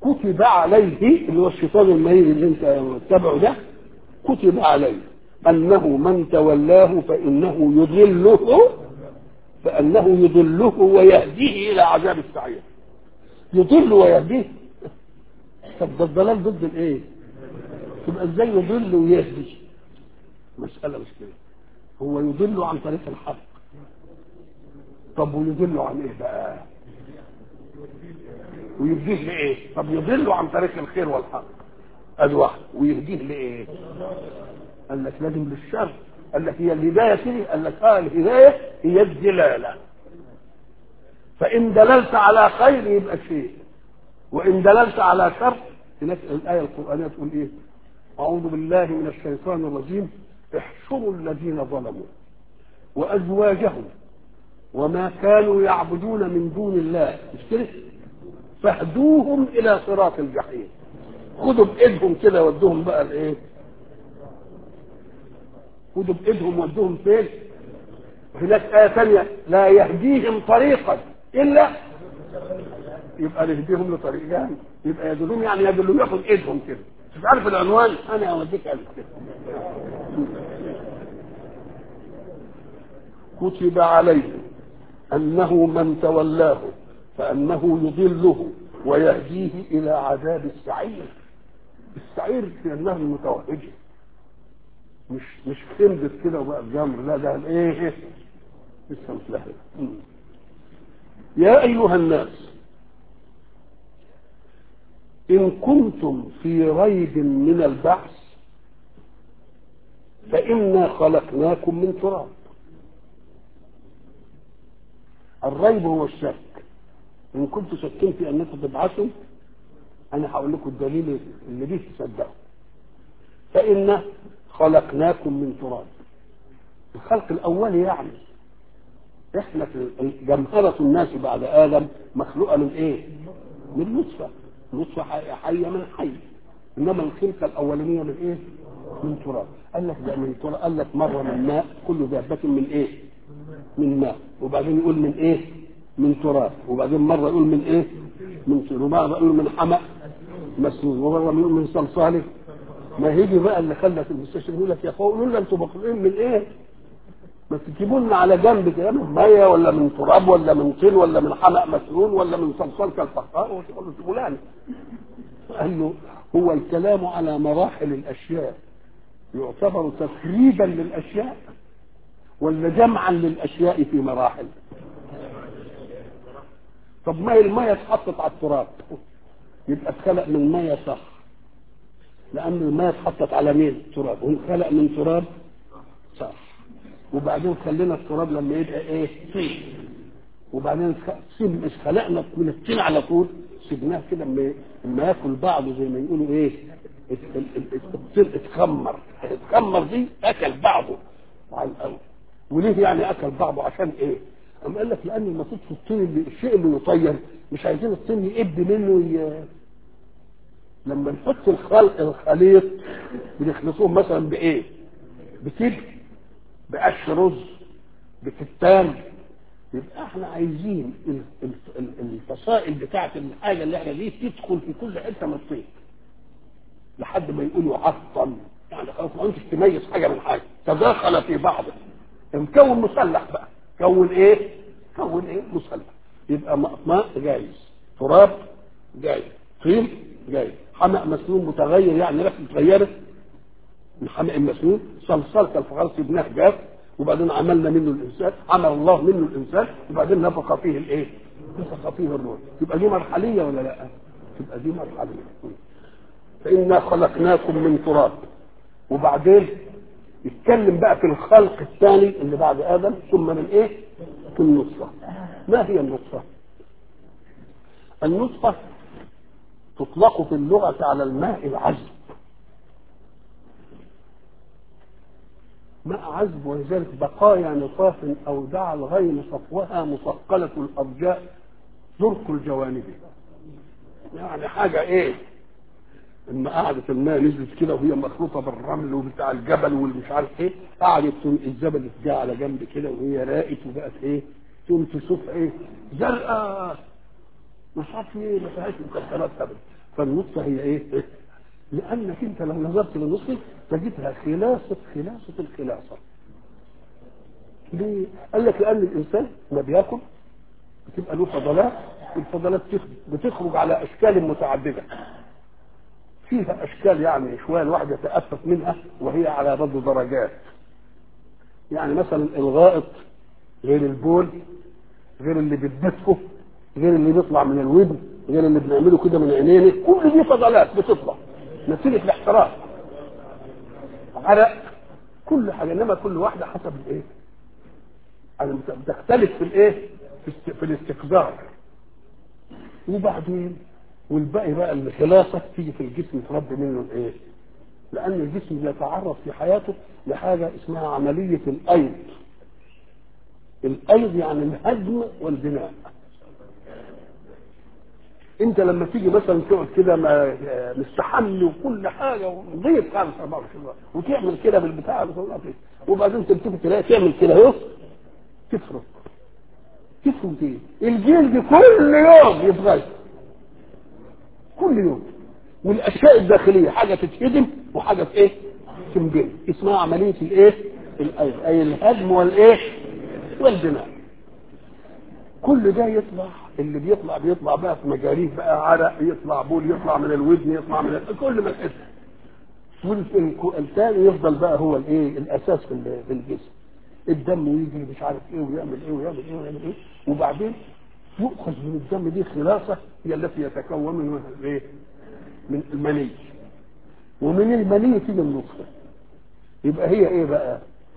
كتب عليه اللي هو الشيطان المريض اللي انت تتبعه ده كتب عليه انه من تولاه فانه يضله فانه يضله ويهديه الى عذاب السعير يضل ويهديه طب ده الضلال ضد الايه؟ تبقى ازاي يضل ويهدي؟ مسألة مش كده هو يضل عن طريق الحق طب ويضل عن ايه بقى؟ ويهديه لايه؟ طب يضل عن طريق الخير والحق ادي واحد ويهديه لايه؟ قال لك لازم للشر قال لك هي الهدايه كده قال لك اه الهدايه هي الدلاله فان دللت على خير يبقى شيء وان دللت على شر هناك الايه القرانيه تقول ايه؟ اعوذ بالله من الشيطان الرجيم احشروا الذين ظلموا وازواجهم وما كانوا يعبدون من دون الله مش كده؟ فاهدوهم الى صراط الجحيم خدوا بايدهم كده ودوهم بقى الايه؟ خدوا بايدهم ودوهم فين؟ هناك آية ثانية لا يهديهم طريقا إلا يبقى نهديهم لطريق جهنم يبقى يدلهم يعني يدلهم ياخد ايدهم كده مش عارف العنوان انا اوديك قلب كده كتب عليه انه من تولاه فانه يضله ويهديه الى عذاب السعير السعير في النار المتوهجه مش مش خندت كده وبقى الجمر لا ده الايه لسه مش لها يا ايها الناس ان كنتم في ريب من البعث فانا خلقناكم من تراب الريب هو الشك ان كنتم شاكين في انكم تبعثوا انا هقول لكم الدليل اللي بيه تصدقوا فإن خلقناكم من تراب الخلق الأولي يعني احنا في جمهرة الناس بعد آدم مخلوقة من ايه؟ من نطفة نطفة حية من حي إنما الخلقة الأولانية من ايه؟ من تراب قال لك ده من تراب قال لك مرة من ماء كل دابة من ايه؟ من ماء وبعدين يقول من ايه؟ من تراب وبعدين مرة يقول من ايه؟ من طين ومرة يقول من حمأ مسنون ومرة يقول من صلصال ما هيجي بقى اللي خلت المستشفى يقول لك يا اخويا قولوا لنا انتوا مخلوقين من ايه؟ ما تجيبوا لنا على جنب كده من ميه ولا من تراب ولا من طين ولا من حمأ مسنون ولا من صلصال كالفخار وتقول له فلان قال له هو الكلام على مراحل الاشياء يعتبر تقريبا للاشياء ولا جمعا للاشياء في مراحل طب ما هي الميه اتحطت على التراب يبقى اتخلق من ميه صح لان الميه اتحطت على مين تراب وانخلق من تراب صح وبعدين خلينا التراب لما يبقى ايه طين وبعدين سيب مش خلقنا من الطين على طول سيبناه كده لما لما ياكل بعضه زي ما يقولوا ايه الطين اتخمر اتخمر دي اكل بعضه مع الاول وليه يعني اكل بعضه عشان ايه؟ أم قال لك لان المفروض في الطين اللي الشيء اللي يطير مش عايزين الطين يقب منه ي... لما نحط الخلق الخليط بنخلطوه مثلا بايه؟ بتبن بقش رز بكتان يبقى احنا عايزين الفصائل بتاعت الحاجه اللي احنا دي تدخل في كل حته من الطين لحد ما يقولوا عطن يعني خلاص ما انتش تميز حاجه من حاجه تداخل في بعضه مكون مسلح بقى كون ايه؟ كون ايه؟ مسلح يبقى ماء جايز تراب جايز طين جايز حمأ مسنون متغير يعني ريحته اتغيرت من حمأ مسنون صلصال كالفخار سيبناه جاف وبعدين عملنا منه الانسان عمل الله منه الانسان وبعدين نفخ فيه الايه؟ نفخ فيه الروح تبقى دي مرحليه ولا لا؟ تبقى دي مرحليه فإنا خلقناكم من تراب وبعدين يتكلم بقى في الخلق الثاني اللي بعد آدم ثم من إيه؟ في النطفة ما هي النطفة؟ النطفة تطلق في اللغة على الماء العذب ماء عذب ولذلك بقايا نطاف أودع الغيم صفوها مثقلة الأرجاء زرق الجوانب يعني حاجة إيه؟ اما قعدت الماء نزلت كده وهي مخلوطه بالرمل وبتاع الجبل والمش عارف ايه قعدت الجبل جه على جنب كده وهي راقت وبقت ايه تقوم تشوف ايه زرقاء مش عارف ايه ما فيهاش مكسرات ابدا فالنطفه هي ايه؟ لانك انت لو نظرت للنطفه تجدها خلاصه خلاصه الخلاصه ليه؟ قال لك لان الانسان ما بياكل بتبقى له فضلات الفضلات بتخرج على اشكال متعدده فيها اشكال يعني شويه الواحد يتأفف منها وهي على برضه درجات يعني مثلا الغائط غير البول غير اللي بتدفه غير اللي بيطلع من الودن غير اللي بنعمله كده من عينينا كل دي فضلات بتطلع نتيجه الاحتراق عرق كل حاجه انما كل واحده حسب الايه يعني بتختلف في الايه في, في الاستقذار وبعدين والباقي بقى الخلاصه تيجي في الجسم تربي منه الايه لان الجسم بيتعرض في حياته لحاجه اسمها عمليه الايض الايض يعني الهدم والبناء انت لما تيجي مثلا تقعد كده مستحمي وكل حاجه ونظيف خالص 24 وتعمل كده بالبتاع وبعدين تلتفت تلاقي تعمل كده اهو تفرق تفرق ايه؟ الجلد كل يوم يتغير كل يوم والاشياء الداخليه حاجه تتهدم وحاجه في ايه؟ تنبني اسمها عمليه الايه؟ الايض اي الهدم والايه؟ والبناء كل ده يطلع اللي بيطلع بيطلع بقى في مجاريه بقى عرق يطلع بول يطلع من الودن يطلع من ال... كل ما تحس والثاني يفضل بقى هو الايه الاساس في في الجسم الدم يجي مش عارف ايه ويعمل ايه ويعمل ايه ويعمل ايه وبعدين يؤخذ من الدم دي خلاصه هي التي يتكون منها الايه؟ من المني ومن المني تيجي النطفه يبقى هي ايه بقى؟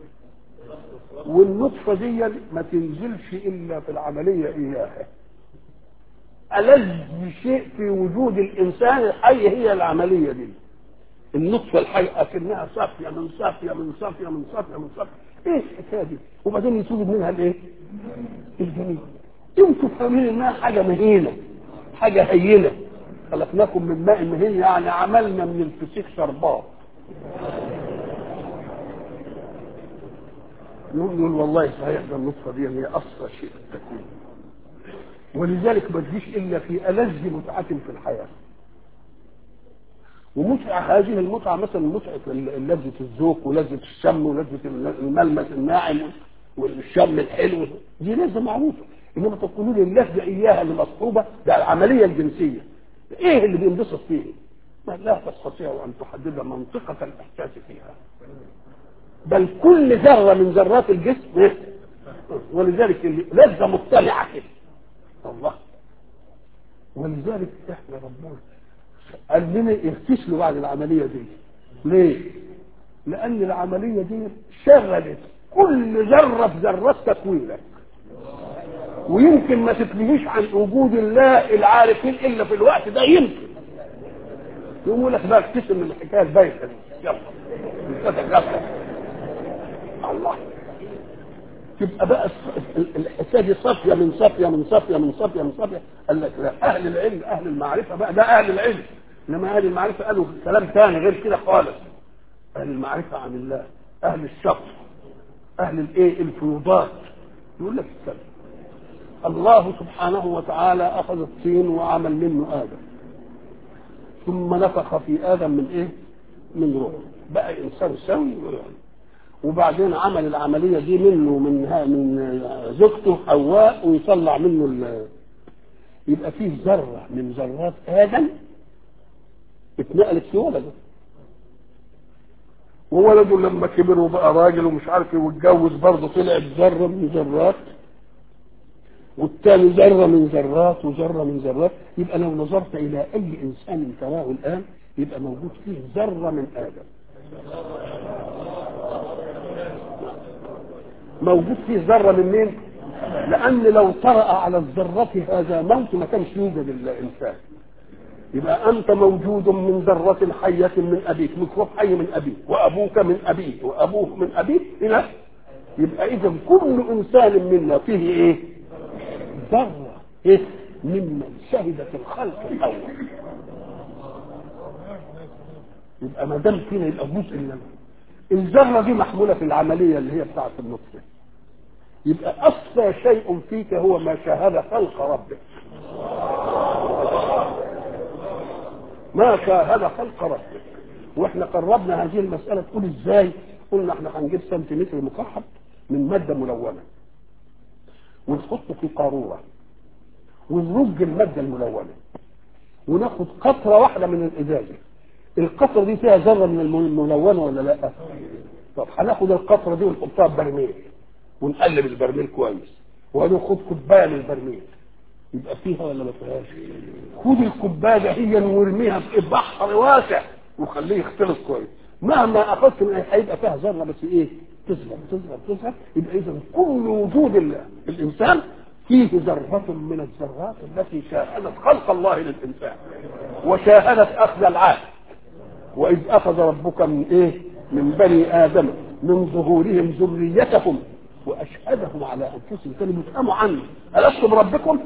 والنطفه دي ما تنزلش الا في العمليه اياها ألذ شيء في وجود الانسان الحي هي العمليه دي النطفه الحيه اكنها صافيه من صافيه من صافيه من صافيه من صافيه ايه الحكايه دي وبعدين يتوجد منها الايه الجميل انتوا فاهمين انها حاجه مهينه حاجه هينه خلقناكم من ماء مهين يعني عملنا من الفسيخ شربات نقول نقول والله صحيح ده النطفه دي هي اصفى شيء في التكوين ولذلك ما تجيش الا في الذ متعه في الحياه ومتعه هذه المتعه مثلا متعه لذه الذوق ولذه الشم ولذه الملمس الناعم والشم الحلو دي لذه معروفه انما تقولوا لي اللذه اياها اللي مصحوبه ده العمليه الجنسيه ايه اللي بينبسط فيه؟ ما لا تستطيع ان تحدد منطقه الاحساس فيها بل كل ذره من ذرات الجسم ولذلك لذه مطلعه كده الله ولذلك احنا ربنا قال لنا اغتسلوا بعد العمليه دي ليه؟ لان العمليه دي شغلت كل ذره في ذرات تكوينك ويمكن ما تتلهيش عن وجود الله العارفين الا في الوقت ده يمكن يقول لك بقى ابتسم من الحكايه البايخه دي يلا الله تبقى بقى الحكايه دي صافيه من صافيه من صافيه من صافيه من صافيه قال لك لا اهل العلم اهل المعرفه بقى ده اهل العلم انما اهل المعرفه قالوا كلام ثاني غير كده خالص اهل المعرفه عن الله اهل الشق اهل الايه الفيوضات يقول لك الكلام الله سبحانه وتعالى اخذ الطين وعمل منه ادم ثم نفخ في ادم من ايه من روح بقى انسان سوي وبعدين عمل العمليه دي منه من من زوجته حواء ويطلع منه ال... يبقى فيه ذره من ذرات ادم اتنقلت في ولده وولده لما كبر وبقى راجل ومش عارف ايه واتجوز برضه طلعت ذره من ذرات والتاني ذره من ذرات وذره من ذرات يبقى لو نظرت الى اي انسان تراه الان يبقى موجود فيه ذره من ادم موجود فيه ذره من مين؟ لان لو طرأ على الذرة هذا موت ما كانش يوجد الانسان يبقى انت موجود من ذرة حية من ابيك ميكروب حي من ابيك وابوك من ابيه وابوه من ابيه الى يبقى اذا كل انسان منا فيه ايه؟ ذرة ايه؟ ممن شهدت الخلق الاول يبقى ما دام فينا يبقى جزء مننا الذره دي محموله في العمليه اللي هي بتاعه النطفه يبقى اصفى شيء فيك هو ما شاهد خلق ربك ما شاهد خلق ربك واحنا قربنا هذه المساله تقول ازاي قلنا احنا هنجيب سنتيمتر مكعب من ماده ملونه ونحطه في قاروره ونرج الماده الملونه وناخد قطره واحده من الازازه القطره دي فيها ذره من الملونه ولا لا طب هناخد القطره دي ونحطها في برميل ونقلب البرميل كويس وناخد كوبايه من البرميل يبقى فيها ولا ما فيهاش خد الكوبايه دهيا وارميها في بحر واسع وخليه يختلط كويس مهما اخذت من هيبقى فيها ذره بس ايه تصغر تصغر تصغر يبقى اذا كل وجود ال- الانسان فيه ذرة من الذرات التي شاهدت خلق الله للإنسان وشاهدت أخذ العهد وإذ أخذ ربك من إيه؟ من بني آدم من ظهورهم ذريتهم وأشهدهم على أنفسهم كانوا بيفهموا عنه ألست بربكم؟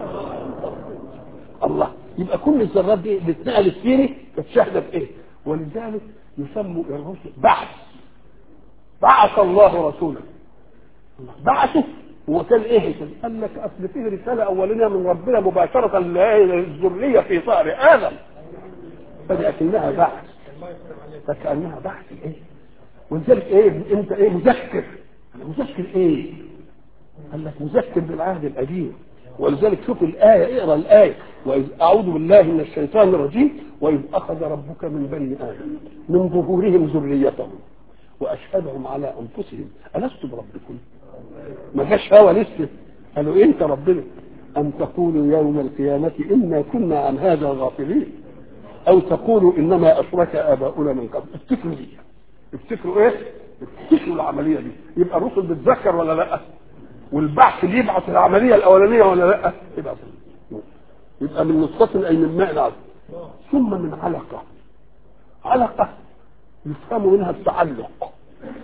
الله يبقى كل الذرات دي اللي اتنقلت فيني كانت شاهدة بإيه؟ ولذلك يسموا الرسل بعث بعث الله رسولا بعثه هو كان ايه كان قال لك اصل فيه رساله اوليه من ربنا مباشره للذريه في صهر ادم فدي اكنها بعث فكانها بعث ايه ولذلك ايه انت ايه مذكر مذكر ايه قال لك مذكر بالعهد القديم ولذلك شوف الآية اقرا الآية وإذ أعوذ بالله من الشيطان الرجيم وإذ أخذ ربك من بني آدم من ظهورهم ذريتهم وأشهدهم على أنفسهم ألست بربكم؟ ما جاش هوا لسه قالوا انت ربنا ان تقولوا يوم القيامة انا كنا عن هذا غافلين او تقولوا انما اشرك اباؤنا من قبل افتكروا دي افتكروا ايه افتكروا العملية دي يبقى الرسل بتذكر ولا لا والبعث بيبعث العملية الاولانية ولا لا يبقى يبقى من نطفة اي من ماء العظم ثم من علقة علقة يفهم منها التعلق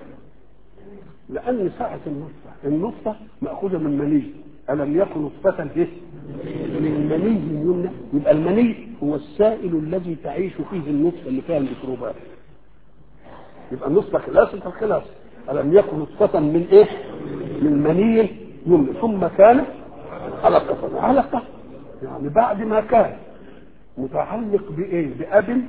لأن ساعة النطفة النطفة مأخوذة من مني ألم يكن نطفة إيه؟ من مني يمنى يبقى المني هو السائل الذي تعيش فيه النطفة اللي فيها الميكروبات يبقى النطفة خلاصة الخلاص ألم يكن نطفة من إيه؟ من مني يمنى ثم كان علقة علقة يعني بعد ما كان متعلق بإيه؟ بأب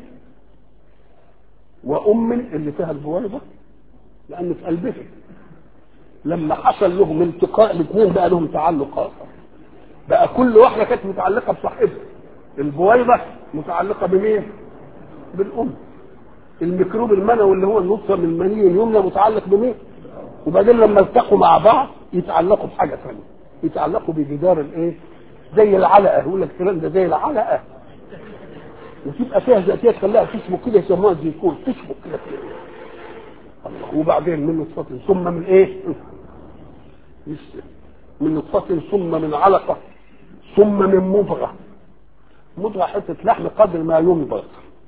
وأم اللي فيها البويضة لأن في قلبها لما حصل لهم التقاء الاثنين بقى لهم تعلق اخر بقى كل واحده كانت متعلقه بصاحبها البويضه متعلقه بمين بالام الميكروب المنوي اللي هو النطفه من المني اليمنى متعلق بمين وبعدين لما التقوا مع بعض يتعلقوا بحاجه ثانيه يتعلقوا بجدار الايه زي العلقه يقول لك الكلام ده زي العلقه وتبقى فيها ذاتيه تخليها تشبك كده يسموها الزيكون تشبك كده الله وبعدين من نطفة ثم من ايه؟ لسه من نطفة ثم من علقة ثم من مضغة مضغة حتة لحم قدر ما يمضغ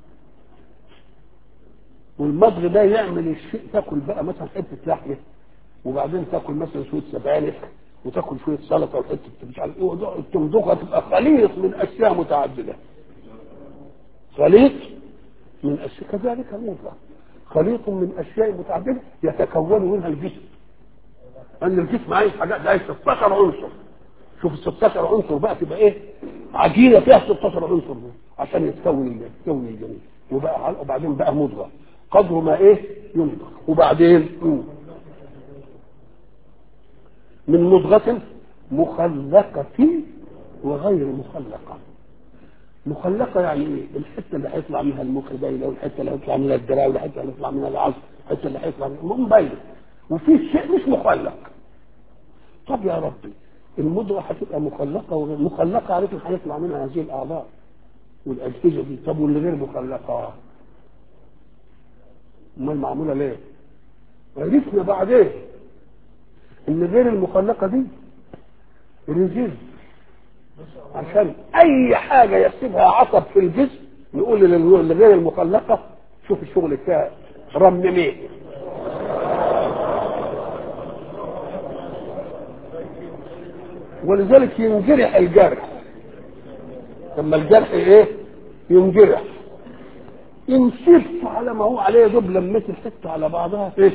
والمضغ ده يعمل الشيء تاكل بقى مثلا حتة لحمة وبعدين تاكل مثلا شوية سبانخ وتاكل شوية سلطة وحتة مش عارف ايه تمضغها تبقى خليط من اشياء متعددة خليط من اشياء كذلك المضغة خليط من اشياء متعدده يتكون منها الجسم ان الجسم عايز حاجات عايز 16 عنصر شوف ال 16 عنصر بقى تبقى ايه عجينه فيها 16 عنصر عشان يتكون يتكون الجنين وبقى وبعدين بقى مضغه قدر ما ايه يمضغ وبعدين من مضغه مخلقه وغير مخلقه مخلقه يعني ايه؟ الحته اللي هيطلع منها المخ باينه والحته اللي هيطلع منها الدراع والحته اللي هيطلع منها العصب الحته اللي هيطلع منها باينه وفي شيء مش مخلق طب يا ربي المضغه هتبقى مخلقه وغير مخلقه عرفت هيطلع منها هذه الاعضاء والاجهزه دي طب واللي غير مخلقه امال معموله ليه؟ عرفنا بعدين ان غير المخلقه دي ريزيرف عشان اي حاجه يكتبها عصب في الجسم نقول للغير المخلقه شوف الشغل بتاعي رمميه ولذلك ينجرح الجرح لما الجرح ايه ينجرح ان سبت على ما هو عليه دوب لميت الحته على بعضها ايه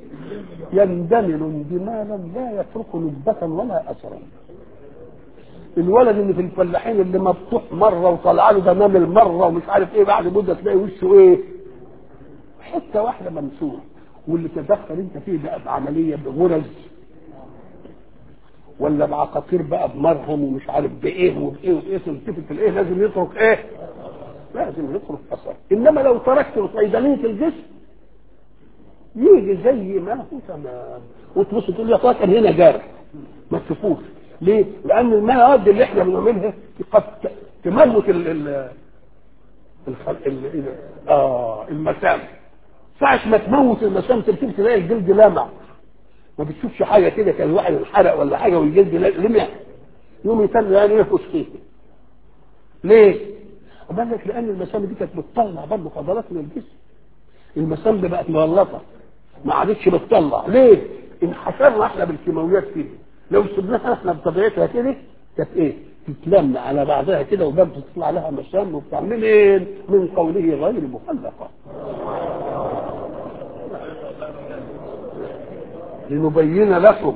يندمل اندمالا لا يترك نبة ولا اثرا الولد اللي في الفلاحين اللي مفتوح مره وطلع له دمام مره ومش عارف ايه بعد مده تلاقي وشه ايه حته واحده ممسوح واللي تدخل انت فيه بقى بعمليه بغرز ولا بعقاقير بقى بمرهم ومش عارف بايه وبايه وبايه تلتفت الايه لازم يترك ايه؟ لازم يترك اثر انما لو تركت صيدليه الجسم يجي زي ما هو تمام وتبص تقول يا اخويا كان هنا جارح ما تشوفوش ليه؟ لان المواد اللي احنا بنعملها قد تموت ال ال الخل... ال... ال... اه المسام ساعة ما تموت المسام تبتدي تلاقي الجلد لامع ما بتشوفش حاجة كده كان الواحد انحرق ولا حاجة والجلد لمع يوم يتم يعني ينفس فيه ليه؟ قال لك لأن المسام دي كانت بتطلع برضه فضلات من الجسم المسام دي بقت مغلطة ما عادتش بتطلع ليه؟ انحشرنا احنا بالكيماويات فيه لو سبناها احنا بطبيعتها كده كانت ايه؟ تتلم على بعضها كده وبرضه تطلع لها مسام وبتاع منين؟ من قوله غير مخلقة لنبين لكم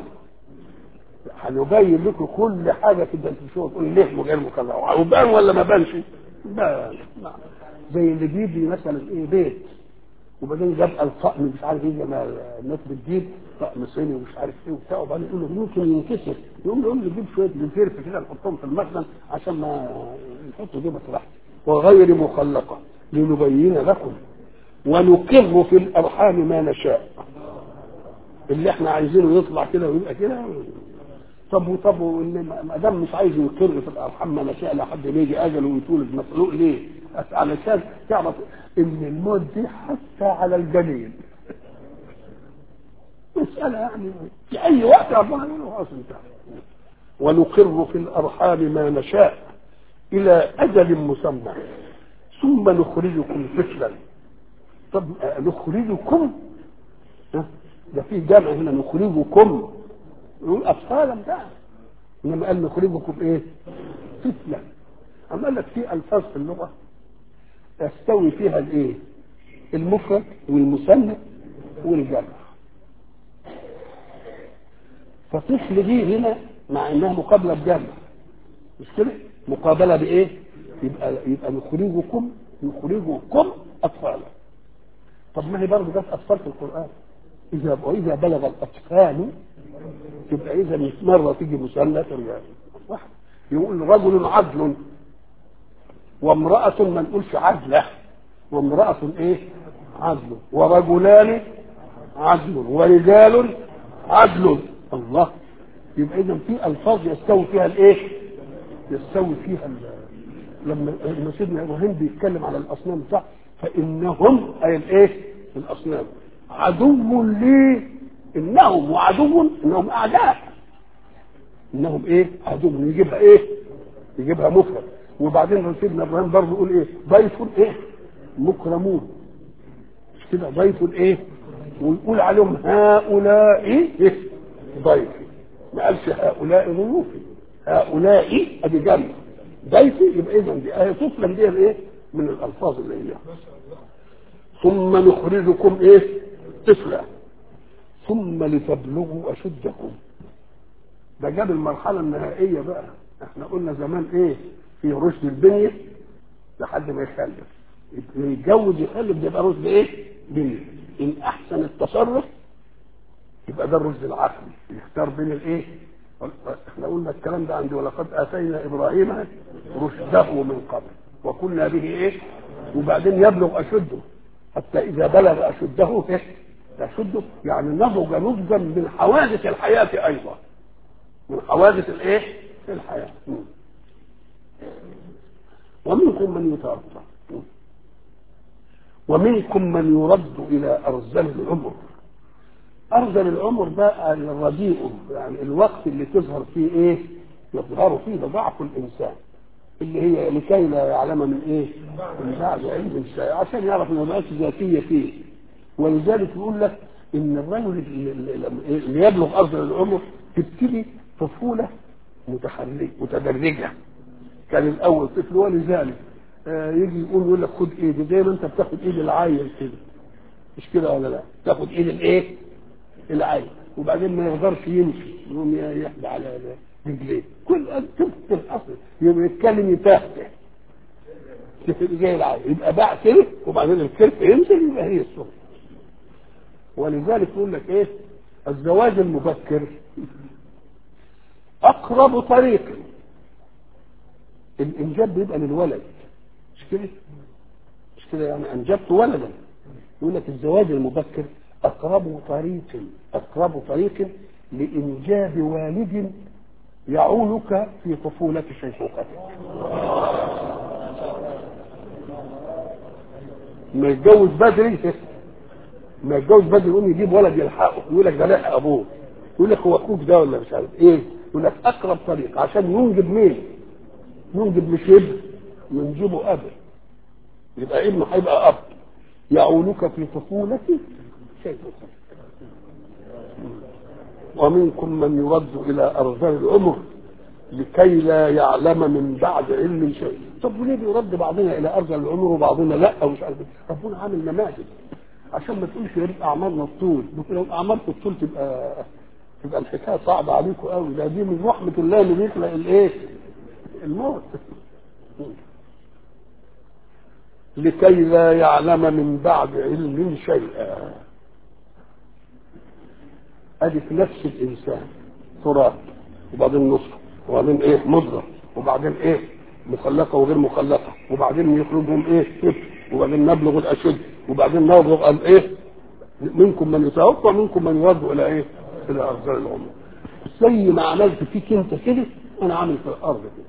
هنبين لكم كل حاجه كده انتوا شو تقول ليه غير مخلقة وبان ولا ما بانش؟ بان زي اللي بيجي مثلا ايه بيت وبعدين جاب الطقم مش عارف ايه زي ما الناس بتجيب طقم صيني ومش عارف ايه وبتاع وبعدين يقول له ممكن ينكسر يقوم له نجيب شويه جزيرف كده نحطهم في المخزن عشان ما نحطوا دي مصلحه وغير مخلقه لنبين لكم ونقر في الارحام ما نشاء اللي احنا عايزينه يطلع كده ويبقى كده طب وطب ما دام مش عايز يقر في الارحام ما نشاء لحد ما يجي اجله ويتولد مخلوق ليه؟ علشان تعرف ان الموت دي حتى على الجنين مسألة يعني في أي وقت ربنا يقول له خلاص انتهى ونقر في الأرحام ما نشاء إلى أجل مسمى ثم نخرجكم طفلا طب نخرجكم ده في جمع هنا نخرجكم يقول أطفالا بقى إنما قال نخرجكم إيه؟ طفلا أما قال لك في ألفاظ في اللغة يستوي فيها الإيه؟ المفرد والمثنى والجمع فطفل دي هنا مع انها مقابله بجمع مش كده مقابله بايه يبقى يبقى نخرجكم نخرجكم اطفالا طب ما هي برضه جت اطفال في القران اذا واذا بلغ الاطفال تبقى اذا مره تيجي مثنى ترجع واحد يقول رجل عدل وامرأة ما نقولش عدلة وامرأة ايه عدل ورجلان عدل ورجال عدل الله يبقى اذا في الفاظ يستوي فيها الايه يستوي فيها لما لما سيدنا ابراهيم بيتكلم على الاصنام بتاع فانهم اي الايه الاصنام عدو لي انهم وعدو انهم اعداء انهم ايه عدو يجيبها ايه يجيبها مفرد وبعدين سيدنا ابراهيم برضه يقول ايه ضيف ايه مكرمون مش كده ضيف ايه ويقول عليهم هؤلاء ايه ضيفي ما قالش هؤلاء ضيوفي هؤلاء ادي جنب ضيفي يبقى اذا دي ايه طفلا دي ايه من الالفاظ اللي هي ثم نخرجكم ايه طفلا ثم لتبلغوا اشدكم ده جاب المرحله النهائيه بقى احنا قلنا زمان ايه في رشد البنيه لحد ما يخلف يتجوز يخلف ده يبقى رشد ايه بنيه ان احسن التصرف يبقى ده الرشد العقلي يختار بين الايه احنا قلنا الكلام ده عندي ولقد اتينا ابراهيم رشده من قبل وكنا به ايه وبعدين يبلغ اشده حتى اذا بلغ اشده ايه اشده يعني نضج نضجا من حوادث الحياه ايضا من حوادث الايه الحياه ومنكم من يتوفى ومنكم من يرد الى ارذل العمر ارذل العمر ده الرديء يعني الوقت اللي تظهر فيه ايه يظهر فيه ضعف الانسان اللي هي لكي لا يعلم من ايه من بعد علم شيء عشان يعرف ان الرأس ذاتيه فيه ولذلك يقول لك ان الرجل اللي يبلغ ارذل العمر تبتدي طفوله متحركه متدرجه كان الاول طفل ولذلك آه يجي يقول يقول لك خد ايدي زي ما انت بتاخد ايد العيل كده مش كده ولا لا تاخد ايد الايه العين وبعدين ما يقدرش يمشي يقوم يحبى على رجليه كل شفت الاصل يبقى يتكلم يتهته زي العين يبقى باع كده وبعدين الكرف ينزل يبقى هي السنه ولذلك يقول لك ايه الزواج المبكر اقرب طريق الانجاب بيبقى للولد مش كده مش كده يعني انجبت ولدا يقول لك الزواج المبكر اقرب طريق اقرب طريق لانجاب والد يعولك في طفولة شيخوختك ما يتجوز بدري ما يتجوز بدري يقوم يجيب ولد يلحقه يقول لك ده لحق ابوه يقول لك هو اخوك ده ولا مش عارف ايه يقول لك اقرب طريق عشان ينجب مين ينجب مش ابن ينجبه اب يبقى ابنه هيبقى اب يعولك في طفولة شيخوختك ومنكم من يرد الى ارذل العمر لكي لا يعلم من بعد علم شيء طب وليه بيرد بعضنا الى ارذل العمر وبعضنا لا ومش عارف ربنا عامل نماذج عشان ما تقولش يا ريت اعمارنا الطول لو اعماركم الطول تبقى تبقى الحكايه صعبه عليكم قوي ده دي من رحمه الله اللي بيخلق الايه الموت لكي لا يعلم من بعد علم شيئا ادي في نفس الانسان تراب وبعدين نصف وبعدين ايه مضغه وبعدين ايه مخلقه وغير مخلقه وبعدين يخرجهم ايه طفل وبعدين نبلغ الاشد وبعدين نبلغ الايه منكم من يتوفى ومنكم من يرد الى ايه الى ارذل العمر زي ما عملت فيك انت كده انا عامل في الارض كده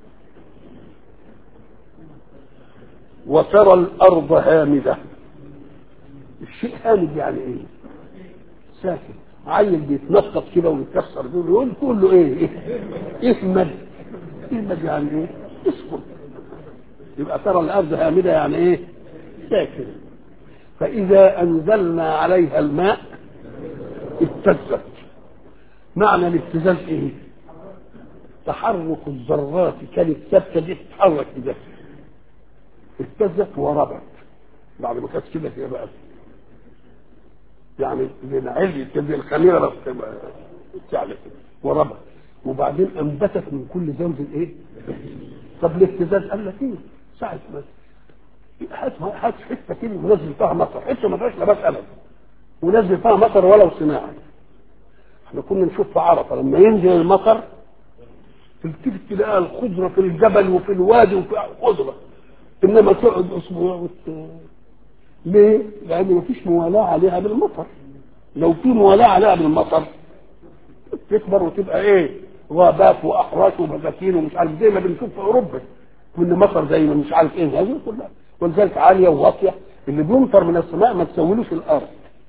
وترى الارض هامده الشيء هامد يعني ايه ساكن عيل بيتنطط كده ويكسر دول يقول كله ايه ايه اهمد اهمد يعني ايه اسكت يبقى ترى الارض هامده يعني ايه ساكن فاذا انزلنا عليها الماء اهتزت معنى الاهتزاز ايه تحرك الذرات كانت ثابته دي تتحرك كده اهتزت وربت بعد ما كانت كده هي بقى يعني من علي كده الخميره بس تعلى كده وربت وبعدين انبتت من كل زوج ايه؟ طب الاهتزاز قال لك ايه؟ ساعة ما هات هات حته كده ونزل فيها مطر حته ما فيهاش نبات ابدا ونزل فيها مطر ولو صناعي احنا كنا نشوف في عرفه لما ينزل المطر تلتفت تلاقي الخضره في الجبل وفي الوادي وفي خضره انما تقعد اسبوع وت... ليه؟ لان مفيش موالاه عليها بالمطر لو في موالاه عليها بالمطر تكبر وتبقى ايه؟ غابات واحراش وبساتين ومش عارف زي ما بنشوف في اوروبا كل مطر زي ما مش عارف ايه هذه كلها ولذلك عاليه وواطيه اللي بيمطر من السماء ما تسويلوش الارض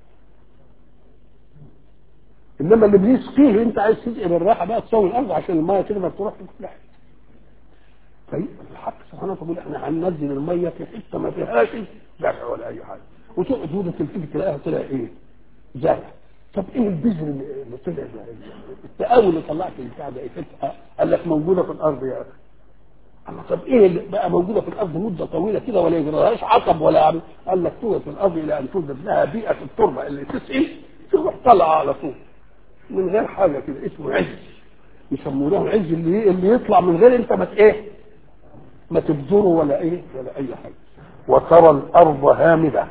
انما اللي بيسقيه انت عايز تسقي بالراحه بقى تسوي الارض عشان الميه تقدر تروح في كل حته فالحق سبحانه وتعالى احنا هننزل الميه في حته ما فيهاش زرع ولا اي حاجه وتقعد هنا تلتفت تلاقيها طلع ايه؟ زرع طب ايه البذر اللي طلع ده؟ التقاوي اللي طلعت البتاع ده ايه؟ قال لك موجوده في الارض يا اخي الله طب ايه اللي بقى موجوده في الارض مده طويله كده ولا يجرالهاش عقب ولا عم قال لك توجد في الارض الى ان توجد لها بيئه التربه اللي تسقي تروح طالعه على طول من غير حاجه كده اسمه عز يسمونه العز اللي اللي يطلع من غير انت ما ايه ما تبذره ولا ايه ولا اي حاجه وترى الارض هامده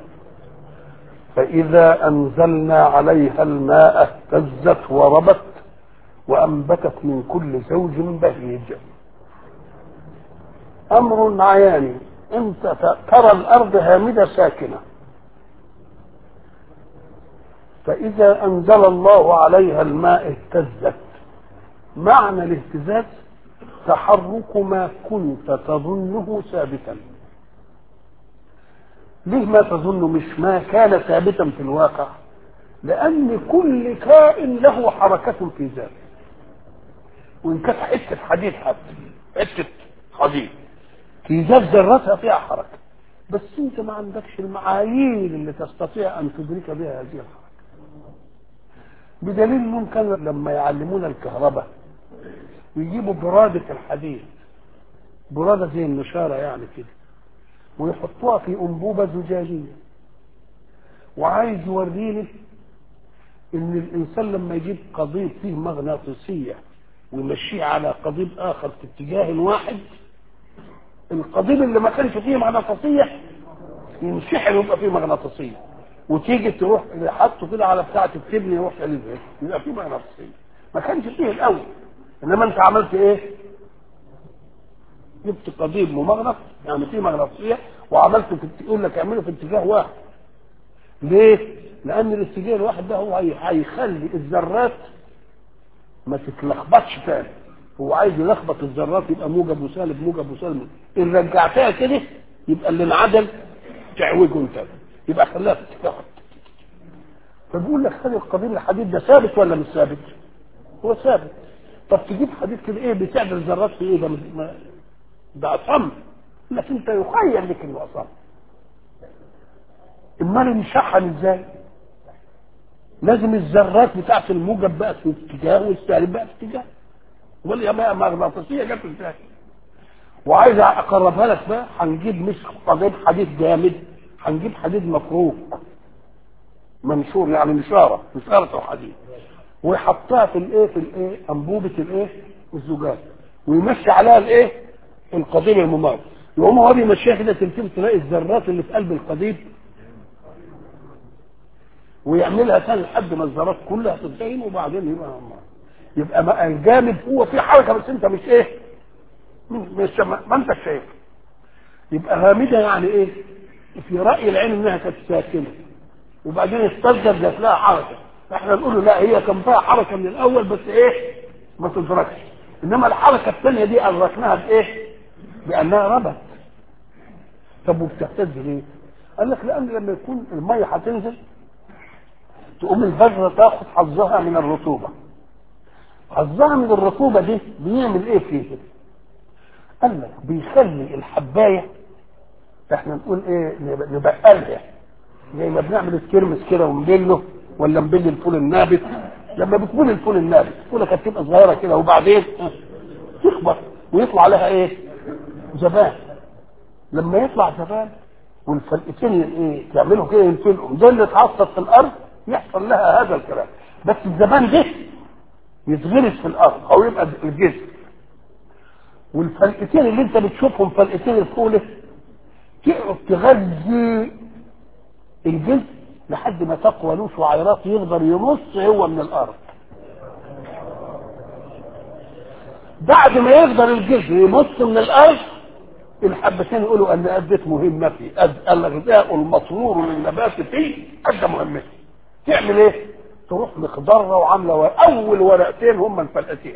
فاذا انزلنا عليها الماء اهتزت وربت وانبتت من كل زوج بهيج امر عياني انت ترى الارض هامده ساكنه فاذا انزل الله عليها الماء اهتزت معنى الاهتزاز تحرك ما كنت تظنه ثابتا ليه ما تظن مش ما كان ثابتا في الواقع لان كل كائن له حركه في ذاته وان كانت حته حديد حتى حته حديد في ذات ذرتها فيها حركه بس انت ما عندكش المعايير اللي تستطيع ان تدرك بها هذه الحركه بدليل انهم كانوا لما يعلمونا الكهرباء ويجيبوا برادة الحديد برادة زي النشارة يعني كده ويحطوها في أنبوبة زجاجية وعايز يوريني إن الإنسان لما يجيب قضيب فيه مغناطيسية ويمشيه على قضيب اخر في اتجاه واحد القضيب اللي ما كانش فيه مغناطيسيه ينشحن ويبقى فيه مغناطيسيه وتيجي تروح حاطه كده على بتاعه التبني يروح يلزق يبقى فيه مغناطيسيه ما كانش فيه الاول انما انت عملت ايه؟ جبت قضيب ممغنط يعني فيه مغناطيسيه وعملته في يقول لك اعمله في اتجاه واحد ليه؟ لان الاتجاه الواحد ده هو هي- هيخلي الذرات ما تتلخبطش تاني هو عايز يلخبط الذرات يبقى موجب وسالب موجب وسالب ان رجعتها كده يبقى اللي انعدل تعوجه انت يبقى خلاها في اتجاه واحد. فبيقول لك خلي القضيب الحديد ده ثابت ولا مش ثابت؟ هو ثابت طب تجيب حديد كده ايه بتعدل ذرات في ايه ده ما- ده اصم لكن انت يخيل لك انه اصم امال ينشحن ازاي؟ لازم الذرات بتاعت الموجب بقى في اتجاه والسالب بقى في اتجاه ولا بقى مغناطيسيه جت ازاي؟ وعايز اقربها لك بقى هنجيب مش قضيب حديد جامد هنجيب حديد مفروق منشور يعني نشاره نشاره حديد ويحطها في الايه في الايه انبوبه الايه الزجاج ويمشي عليها الايه القضيب الممر يقوم هو بيمشيها كده تلتم تلاقي الذرات اللي في قلب القضيب ويعملها تاني لحد ما الذرات كلها تتزين وبعدين يبقى ممر. يبقى ما- الجامد هو في حركه بس انت مش ايه مش ما انت شايف يبقى هامده يعني ايه في راي العين انها كانت ساكنه وبعدين استجد جات لها حركه احنا نقول له لا هي كان فيها حركه من الاول بس ايه ما تدركش انما الحركه الثانيه دي ادركناها بايه بانها ربت طب وبتهتز ليه قال لك لان لما يكون الميه هتنزل تقوم البذره تاخد حظها من الرطوبه حظها من الرطوبه دي بيعمل ايه فيه قال لك بيخلي الحبايه احنا نقول ايه نب- نبقلها زي ما بنعمل الترمس كده ونبله ولا نبل الفول النابت لما بتبول الفول النابت الفوله كانت تبقى صغيره كده وبعدين اه، تكبر ويطلع عليها ايه زبان لما يطلع زبان والفلقتين ايه يعملوا كده ينفلقوا زي اللي اتعصب في الارض يحصل لها هذا الكلام بس الزبان ده يتغرس في الارض او يبقى الجسم والفلقتين اللي انت بتشوفهم فلقتين الفوله تقعد تغذي الجلد لحد ما تقوى له شعيرات يقدر يمص هو من الارض بعد ما يقدر الجلد يمص من الارض الحبتين يقولوا ان ادت مهمتي أد- الغذاء المطلوب للنبات فيه ادى مهمتي تعمل ايه؟ تروح مخضره وعامله ورق. اول ورقتين هم الفلقتين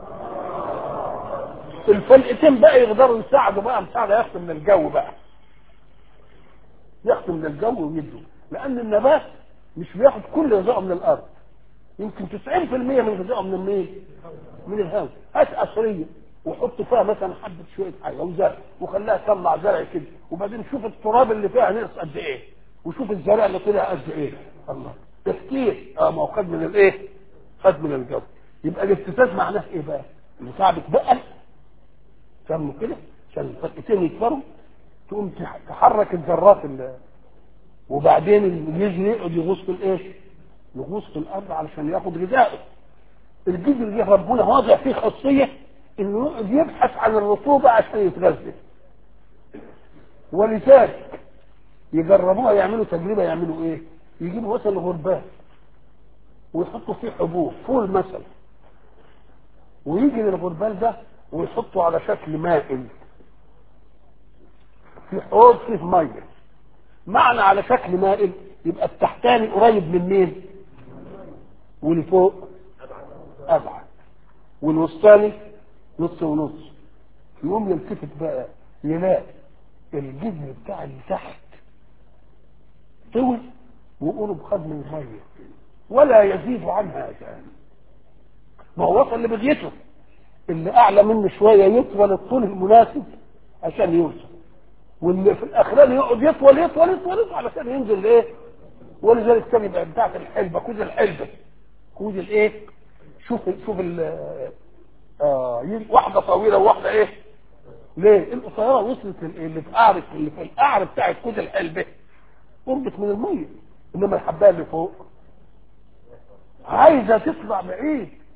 الفلقتين بقى يقدروا يساعدوا بقى مساعده ياخدوا من الجو بقى ياخدوا من الجو ويدوا لان النبات مش بياخد كل غذائه من الارض يمكن 90% من غذائه من مين؟ من الهواء هات قصريه وحط فيها مثلا حبه شويه حاجه وزرع وخليها تطلع زرع كده وبعدين شوف التراب اللي فيها نقص قد ايه وشوف الزرع اللي طلع قد ايه الله تفكير اه ما هو خد من الايه؟ خد من الجو يبقى الافتتات معناه ايه بقى؟ المساعدة بقى سموا كده عشان الفرقتين يكبروا تقوم تح- تحرك الذرات اللي وبعدين الجذر يقعد يغوص في الايه؟ يغوص في الارض علشان ياخد غذائه الجذر دي ربنا واضع فيه خاصيه انه يقعد يبحث عن الرطوبه عشان يتغذى ولذلك يجربوها يعملوا تجربه يعملوا ايه؟ يجيبوا مثلا غربان ويحطوا فيه حبوب فول مثلا ويجي للغربال ده ويحطه على شكل مائل في حوض فيه ميه معنى على شكل مائل يبقى التحتاني قريب من مين واللي فوق ابعد والوسطاني نص ونص يقوم يلتفت بقى يلاقي الجذر بتاع اللي تحت طول وقرب خد من الميه ولا يزيد عنها شيئا ما هو وصل لبديته اللي اعلى منه شويه يطول الطول المناسب عشان يوصل واللي في الاخراني يقعد يطول يطول يطول, يطول علشان ينزل لايه ولذلك كان يبقى بتاعت الحلبه كوز الحلبه كوز الايه شوف شوف ال آه يجي واحده طويله وواحده ايه ليه القصيره وصلت ال- اللي في قعر اللي في القعر بتاعت كوز الحلبه قربت من الميه انما الحبايه اللي فوق عايزه تطلع بعيد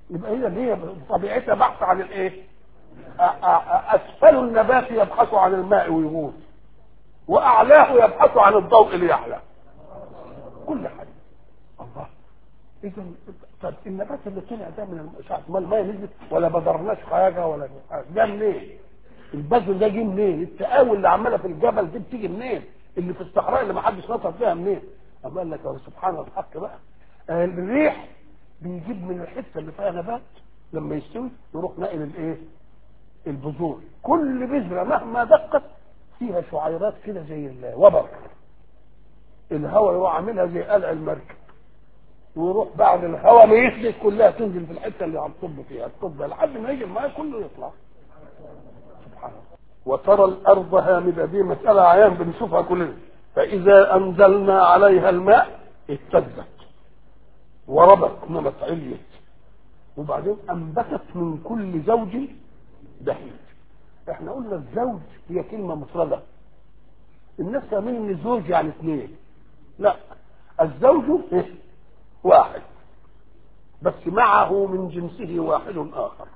يبقى هي دي طبيعتها بحث عن الايه أ- أ- اسفل النبات يبحث عن الماء ويغوص واعلاه يبحث عن الضوء ليعلى كل حاجه الله اذا طب النبات اللي طلع ده من ساعه ما الميه نزلت ولا بدرناش حاجه ولا حاجة. ده منين؟ البذر ده جه منين؟ التقاوي اللي عماله في الجبل دي بتيجي منين؟ اللي في الصحراء اللي ما حدش نطر فيها منين؟ أما قال لك يا سبحان الحق بقى آه، الريح بيجيب من الحته اللي فيها نبات لما يستوي يروح ناقل الايه؟ البذور كل بذره مهما دقت فيها شعيرات كده زي الوبر الهواء يروح عاملها زي قلع المركب ويروح بعد الهواء ما يثبت كلها تنزل في الحته اللي هتطب فيها الطب لحد ما يجي الماء كله يطلع سبحان الله وترى الارض هامده دي مساله عيان بنشوفها كلنا فاذا انزلنا عليها الماء اهتزت وربت نمت عليت وبعدين انبتت من كل زوج بهيج احنا قلنا الزوج هي كلمه مفرده الناس فاهمين ان الزوج يعني اثنين لا الزوج إيه؟ واحد بس معه من جنسه واحد اخر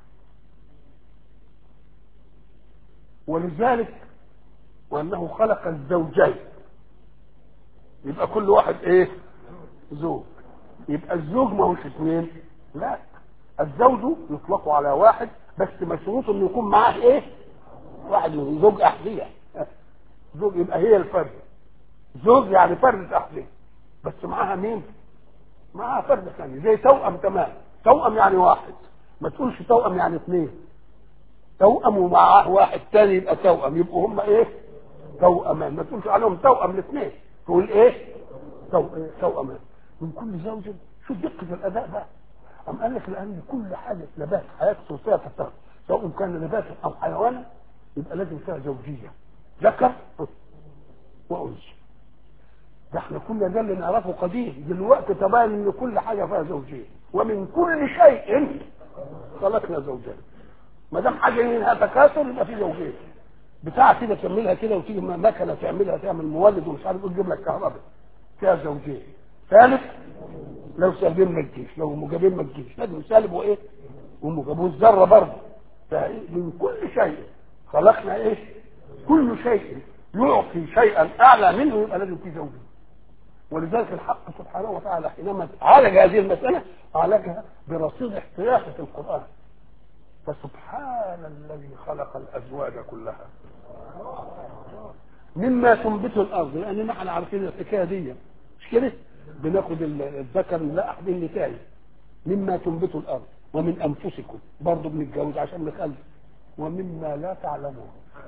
ولذلك وانه خلق الزوجين يبقى كل واحد ايه زوج يبقى الزوج ما هوش اثنين لا الزوج يطلق على واحد بس مشروط انه يكون معاه ايه واحد من زوج احذيه زوج يبقى هي الفرد زوج يعني فرد احذيه بس معاها مين معاها فرد ثاني زي توأم تمام توأم يعني واحد ما تقولش توأم يعني اثنين توأم ومعاه واحد تاني يبقى توأم يبقوا هم ايه توأمان ما تقولش عليهم توأم الاثنين تقول ايه تو... توأمان من كل زوج شوف دقة الأداء بقى أم قال لك لأن كل حاجة نبات حياة صوتية تفترض سواء كان نباتا أو حيوانا يبقى لازم فيها زوجية ذكر وأنثى ده احنا كنا ده اللي نعرفه قديم دلوقتي تبين ان كل حاجه فيها زوجين ومن كل شيء خلقنا زوجين ما دام حاجه منها تكاثر يبقى في زوجين بتاع كده تعملها كده وتيجي مكنه تعملها تعمل مولد ومش عارف تجيب لك كهرباء فيها زوجين ثالث لو سالبين ما تجيش لو موجبين ما تجيش لازم سالب وايه وموجب والذره برضه من كل شيء خلقنا ايه كل شيء يعطي شيئا اعلى منه يبقى لازم في زوجين ولذلك الحق سبحانه وتعالى حينما عالج هذه المسألة عالجها برصيد احتياطي في القرآن فسبحان الذي خلق الأزواج كلها مما تنبت الأرض لأن نحن عارفين الحكاية دي مش كده؟ بناخد الذكر لا أحد النتاج مما تنبت الأرض ومن أنفسكم برضه بنتجوز عشان نخلف ومما لا تعلمون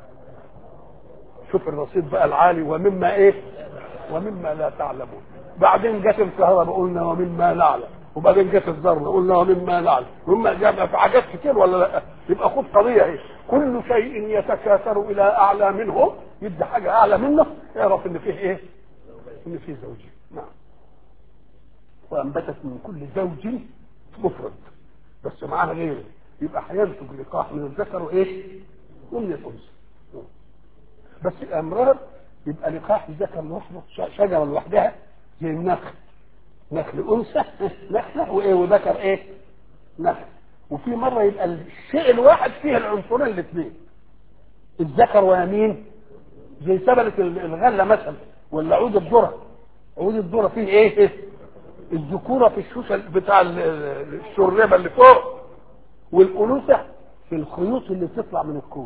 شوف الرصيد بقى العالي ومما ايه ومما لا تعلمون بعدين جت الكهرباء قلنا ومما نعلم وبعدين جت الذره قلنا ومما نعلم ومما جاب في حاجات كتير ولا لا يبقى خد قضيه ايه كل شيء يتكاثر الى اعلى منه يدي حاجه اعلى منه اعرف ان فيه ايه ان فيه زوجين نعم وانبتت من كل زوج مفرد بس معاها غيره يبقى هينتج لقاح من الذكر وايه ومن الانثى بس الامرار يبقى لقاح الذكر لوحده شجره لوحدها زي النخل نخل انثى نخله وايه وذكر ايه نخل وفي مره يبقى الشيء الواحد فيه العنصرين الاثنين الذكر ويمين زي سبلة الغله مثلا ولا عود الذره عود الذره فيه ايه الذكوره في الشوشه بتاع الشربه اللي فوق والانوثه في الخيوط اللي بتطلع من الكوز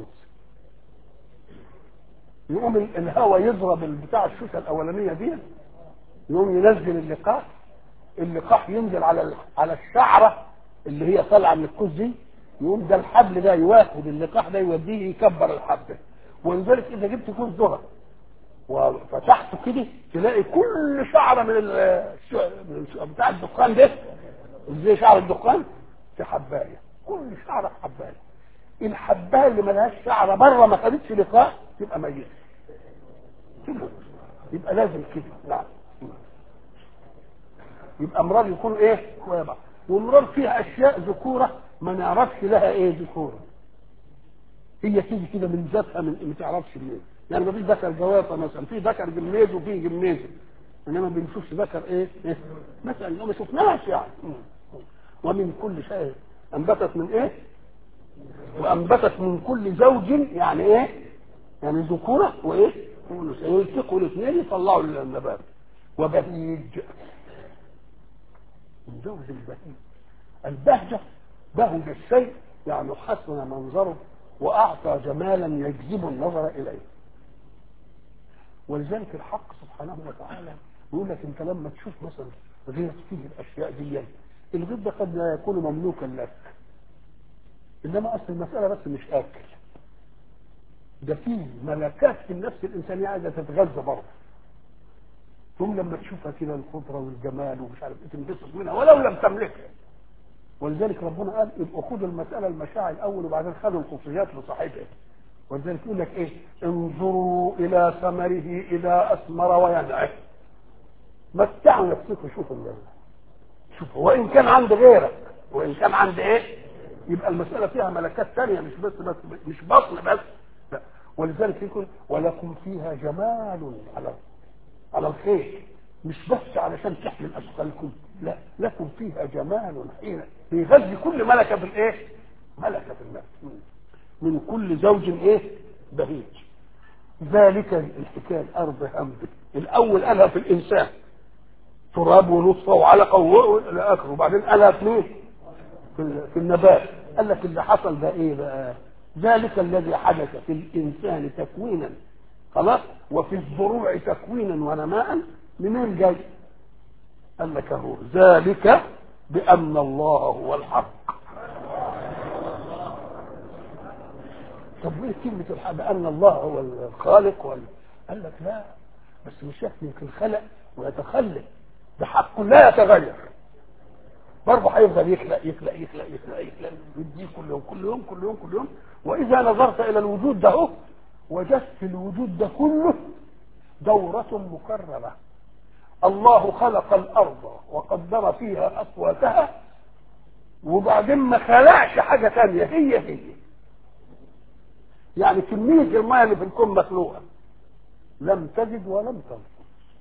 يقوم الهواء يضرب بتاع الشوشه الاولانيه دي يقوم ينزل اللقاح اللقاح ينزل على على الشعره اللي هي طالعه من الكوز دي يقوم ده الحبل ده يواخد اللقاح ده يوديه يكبر الحبل ولذلك اذا جبت كوز ذره وفتحته كده تلاقي كل شعره من, من بتاع الدخان ده زي شعر الدخان في حبايه كل شعره في حبايه الحبايه اللي ملهاش شعره بره ما خدتش لقاح تبقى ميته تموت يبقى لازم كده نعم يبقى امراض يكون ايه ويبقى وامراض فيها اشياء ذكوره ما نعرفش لها ايه ذكوره هي تيجي كده من ذاتها من ما تعرفش منين يعني ما فيش ذكر جوافه مثلا في ذكر جميز وفي جميز انما ما بنشوفش ذكر ايه, إيه؟ مثلا ما شفناش يعني ومن كل شيء انبتت من ايه وانبتت من كل زوج يعني ايه يعني ذكوره وايه وانثى يلتقوا الاثنين يطلعوا النبات وبهيج من زوج البهيج البهجه بهج الشيء يعني حسن منظره واعطى جمالا يجذب النظر اليه ولذلك الحق سبحانه وتعالى يقول لك انت لما تشوف مثلا غير فيه الاشياء دي الغير ده قد لا يكون مملوكا لك انما اصل المساله بس مش اكل ده فيه ملكات في النفس الانسانيه عايزه تتغذى برضه ثم لما تشوفها كده الخضره والجمال ومش عارف ايه تنبسط منها ولو لم تملكها ولذلك ربنا قال يبقوا خدوا المساله المشاعر الاول وبعدين خدوا الخصوصيات لصاحبها ولذلك يقول لك ايه انظروا الى ثمره اذا اثمر وينعه متعوا نفسكم شوفوا الله شوف وان كان عند غيرك وان كان عند ايه يبقى المساله فيها ملكات ثانيه مش بس بس مش بطن بس لا ولذلك يقول ولكم فيها جمال على على الخير مش بس علشان تحمل اثقالكم لا لكم فيها جمال حين بيغذي كل ملكه بالايه؟ ملكه في النفس من كل زوج ايه؟ بهيج ذلك الحكايه الارض همد الاول قالها في الانسان تراب ونطفه وعلقه والى اخره وبعدين قالها في مين؟ في, في النبات قال لك اللي حصل ده ايه بقى؟ ذلك الذي حدث في الانسان تكوينا خلاص وفي الزروع تكوينا ونماء منين جاي؟ قال لك اهو ذلك بان الله هو الحق طب ايه كلمة الحق بأن الله هو الخالق وال... قال لك لا بس مش يمكن خلق ويتخلق ده حق لا يتغير برضه هيفضل يخلق يخلق يخلق يخلق يخلق يديه كل يوم كل يوم كل يوم كل يوم واذا نظرت الى الوجود ده اهو وجدت في الوجود ده كله دورة مكررة الله خلق الارض وقدر فيها اقواتها وبعدين ما خلقش حاجة تانية هي هي يعني كمية الماء اللي في الكون مخلوقة لم تجد ولم تنقص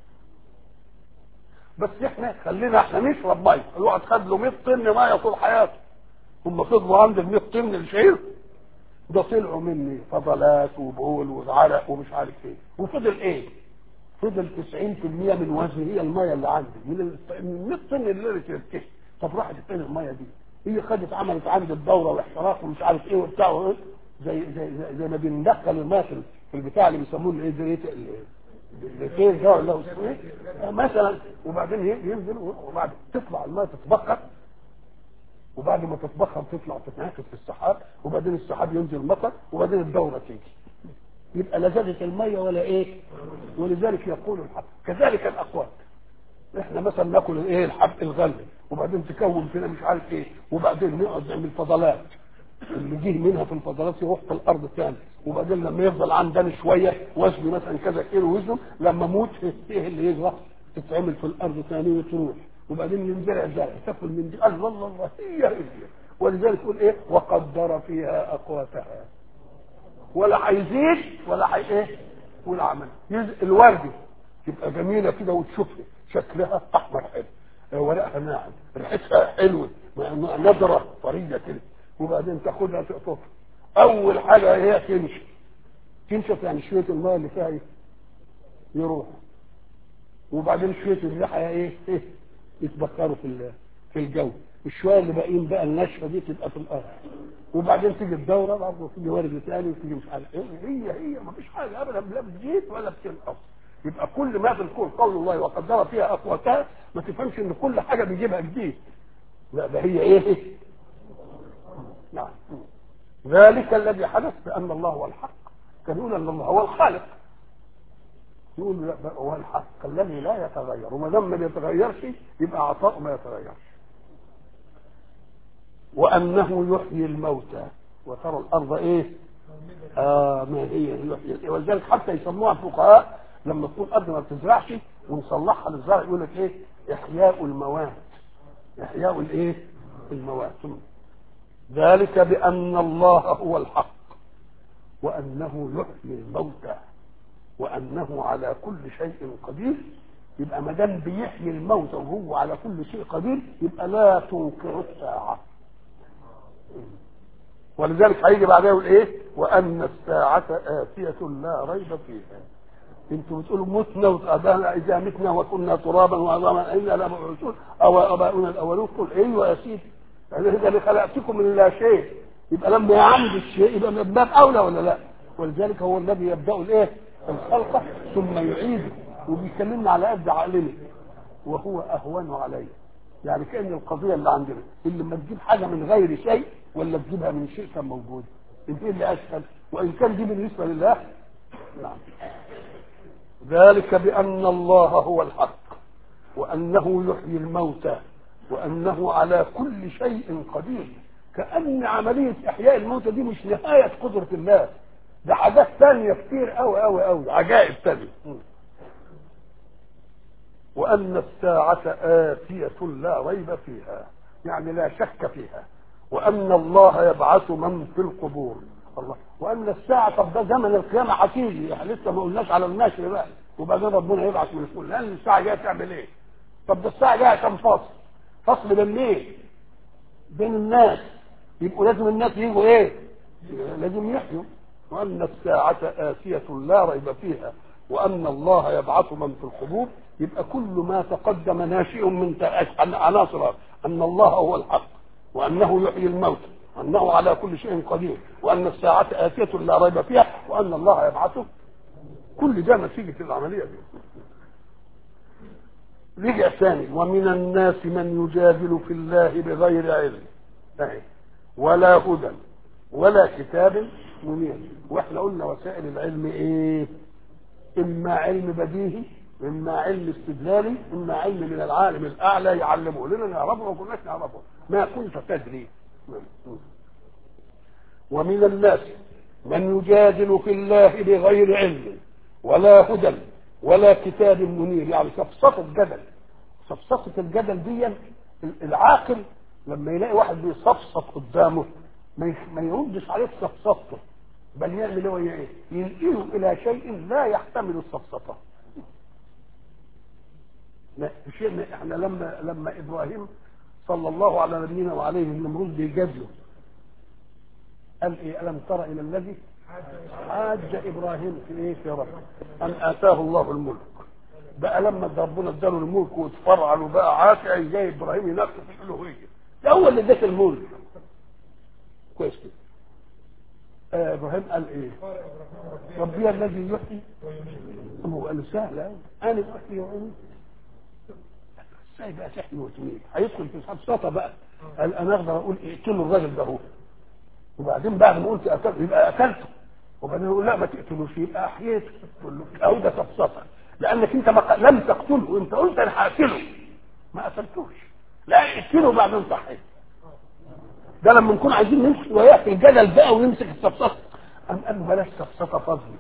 بس احنا خلينا احنا نشرب ميه الواحد خد له 100 طن ميه طول حياته هم فضلوا عند ال 100 طن الشعير ده طلعوا مني فضلات وبول وعرق ومش عارف ايه وفضل ايه؟ فضل 90% من وزني هي الميه اللي عندي من ال 100 طن اللي شربتها طب راحت فين الميه دي؟ هي خدت عملت عندي الدوره واحتراق ومش عارف ايه وبتاع زي زي زي, زي ما بندخل الماء في البتاع اللي بيسموه الايه زي الاثنين ده ولا اسمه ايه مثلا وبعدين ينزل وبعد تطلع الماء تتبخر وبعد ما تتبخر تطلع تتناقض في السحاب وبعدين السحاب ينزل مطر وبعدين الدوره تيجي يبقى لا زادت الميه ولا ايه ولذلك يقول الحق كذلك الاقوات احنا مثلا ناكل ايه الحب الغلي وبعدين تكون فينا مش عارف ايه وبعدين نقعد نعمل فضلات اللي جه منها في الفضلات يروح في الارض تاني وبعدين لما يفضل عندنا شويه وزنه مثلا كذا كيلو وزنه لما اموت ايه اللي يجرى تتعمل في الارض تاني وتروح وبعدين ينزرع زرع تاكل من دي الله الله الله هي هي ولذلك يقول ايه وقدر فيها اقواتها ولا هيزيد ولا هي ايه ولا عمل الوردي تبقى جميله كده وتشوفها شكلها احمر حلو ورقها ناعم ريحتها حلوه نضره طريه كده وبعدين تاخدها تقطفها اول حاجه هي تنشف تنشف يعني شويه الماء اللي فيها يروح وبعدين شويه الريحه ايه ايه يتبخروا في في الجو الشويه اللي باقيين بقى النشفه دي تبقى في الارض وبعدين تيجي الدوره برضه تيجي ورد ثاني وتيجي مش عارف ايه هي هي ما فيش حاجه ابدا لا بتزيد ولا بتنقص يبقى كل ما في الكون قول الله وقدر فيها اقواتها ما تفهمش ان كل حاجه بيجيبها جديد لا ده هي ايه نعم ذلك الذي حدث بان الله هو الحق كان يقول ان الله هو الخالق يقول لا هو الحق الذي لا يتغير وما دام ما يتغيرش يبقى عطاء ما يتغيرش وانه يحيي الموتى وترى الارض ايه آه ما هي يحيي ولذلك حتى يسموها الفقهاء لما تكون ارض ما بتزرعش ونصلحها للزرع يقول لك ايه احياء الموات احياء الايه الموات ذلك بان الله هو الحق وانه يحيي الموتى وانه على كل شيء قدير يبقى ما دام بيحيي الموتى وهو على كل شيء قدير يبقى لا تنكر الساعه ولذلك هيجي بعدها يقول ايه وان الساعه اتيه لا ريب فيها انتوا بتقولوا متنا وابانا اذا متنا وكنا ترابا وعظاما انا لمبعوثون او اباؤنا الاولون قل ايوه يا سيدي يعني ده اللي خلقتكم من لا شيء يبقى لما يعمد الشيء يبقى من باب اولى ولا لا ولذلك هو الذي يبدا الايه الخلق ثم يعيده وبيكلمنا على قد عقلنا وهو اهون عليه يعني كان القضيه اللي عندنا اللي لما تجيب حاجه من غير شيء ولا تجيبها من شيء كان موجود انت ايه اللي اسهل وان كان دي بالنسبه لله نعم ذلك بان الله هو الحق وانه يحيي الموتى وانه على كل شيء قدير كان عمليه احياء الموتى دي مش نهايه قدره الله ده حاجات ثانيه كتير قوي قوي قوي عجائب ثانيه وأن الساعة آتية لا ريب فيها يعني لا شك فيها وأن الله يبعث من في القبور الله وأن الساعة طب ده زمن القيامة هتيجي يعني لسه ما قلناش على النشر بقى وبعدين ربنا يبعث من الفول لأن الساعة جاية تعمل إيه؟ طب ده الساعة جاية كم فصل؟ فصل بين مين؟ بين الناس يبقوا لازم الناس يجوا إيه؟ لازم يحيوا وأن الساعة آتية لا ريب فيها وأن الله يبعث من في القبور يبقى كل ما تقدم ناشئ من عناصر أن الله هو الحق وأنه يحيي الموت وأنه على كل شيء قدير وأن الساعة آتية لا ريب فيها وأن الله يبعثه كل ده نتيجة العملية دي رجع ثاني ومن الناس من يجادل في الله بغير علم ولا هدى ولا كتاب منير واحنا قلنا وسائل العلم ايه اما علم بديهي اما علم استدلالي اما علم من العالم الاعلى يعلمه لنا نعرفه وما كناش نعرفه ما كنت تدري ومن الناس من يجادل في الله بغير علم ولا هدى ولا كتاب منير يعني سفسطة جدل سفسطة الجدل دي العاقل لما يلاقي واحد بيصفصف قدامه ما يردش عليه سفسطته بل يعمل هو ايه؟ ينقله الى شيء لا يحتمل السفسطه. شيء احنا لما لما ابراهيم صلى الله على نبينا وعليه النمرود بيجادله قال ايه الم تر الى الذي حاج ابراهيم في ايه في ربه ان اتاه الله الملك بقى لما ربنا اداله الملك واتفرع له بقى عاقل جاي ابراهيم ينفذ في الالوهيه ده هو اللي اداك الملك كويس كده آه ابراهيم قال ايه ربي الذي يحيي هو قال سهل قوي انا احيي واميت ازاي بقى تحيي وتميت هيدخل في سبسطه بقى قال انا اقدر اقول اقتلوا الراجل ده هو وبعدين بعد ما قلت قتلته يبقى قتلته وبعدين يقول لا ما تقتلوش يبقى احييته تقول له اهو ده سبسطه لانك انت ما لم تقتله انت قلت انا هقتله ما قتلتوش لا اقتله بعدين صحيح ده لما نكون عايزين نمسك وياه في الجدل بقى ونمسك السفسطه قام قال له بلاش سفسطه فضلي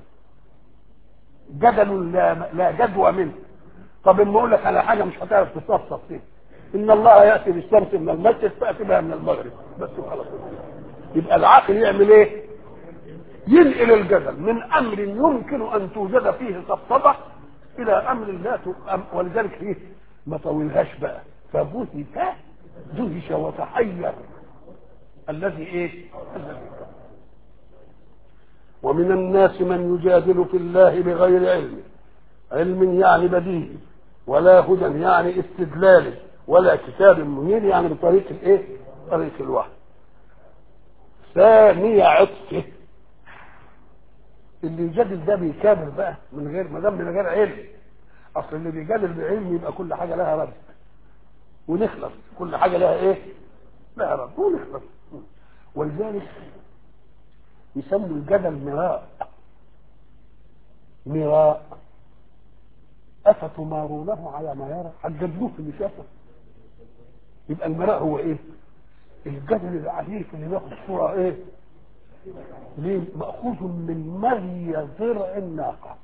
جدل لا, لا جدوى منه طب اما اقول لك على حاجه مش هتعرف تستفسر فيها ان الله ياتي بالشمس من المسجد فاتي بها من المغرب بس خلاص يبقى العاقل يعمل ايه؟ ينقل الجدل من امر يمكن ان توجد فيه سفسطه الى امر لا ولذلك ايه؟ ما طولهاش بقى فبهت دهش وتحير الذي ايه الذي ومن الناس من يجادل في الله بغير علم علم يعني بديهي ولا هدى يعني استدلال ولا كتاب منير يعني بطريق الايه طريق الوحي ثانية عطفه اللي يجادل ده بيكابر بقى من غير ما دام من غير علم اصل اللي بيجادل بعلم يبقى كل حاجه لها رد ونخلص كل حاجه لها ايه لها رد ونخلص ولذلك يسموا الجدل مراء مراء أفتمارونه على ما يرى هتجادلوه في اللي شافه يبقى المراء هو ايه الجدل العنيف اللي بياخد صورة ايه ليه مأخوذ من مري ضرع الناقة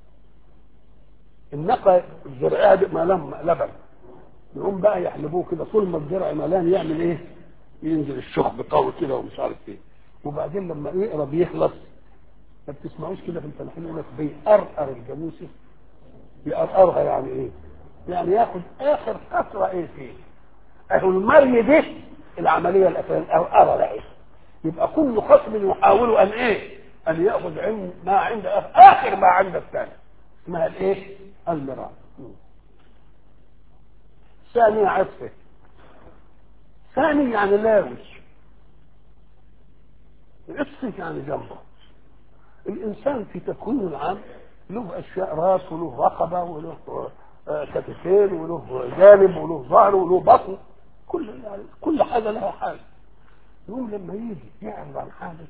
الناقة زرعها ملام لبن يقوم بقى يحلبوه كده طول ما الزرع ملان يعمل ايه ينزل الشخب قوي كده ومش عارف ايه وبعدين لما يقرب يخلص ما بتسمعوش كده في الفلاحين يقول لك بيقرقر الجاموسه يقرقرها يعني ايه؟ يعني ياخد اخر قطره ايه فيه اهو المري دي العمليه الاخيره القرقره ده ايه؟ يبقى كل خصم يحاول ان ايه ان ياخذ علم ما عند اخر ما عند الثاني اسمها الايه المراء ثاني عطفه ثاني يعني لاوش عطفه يعني جنبه الانسان في تكوينه العام له اشياء راس وله رقبه وله كتفين وله جانب وله ظهر وله بطن كل يعني كل حاجه لها حاجه يقوم لما يجي يعرض عن حاجه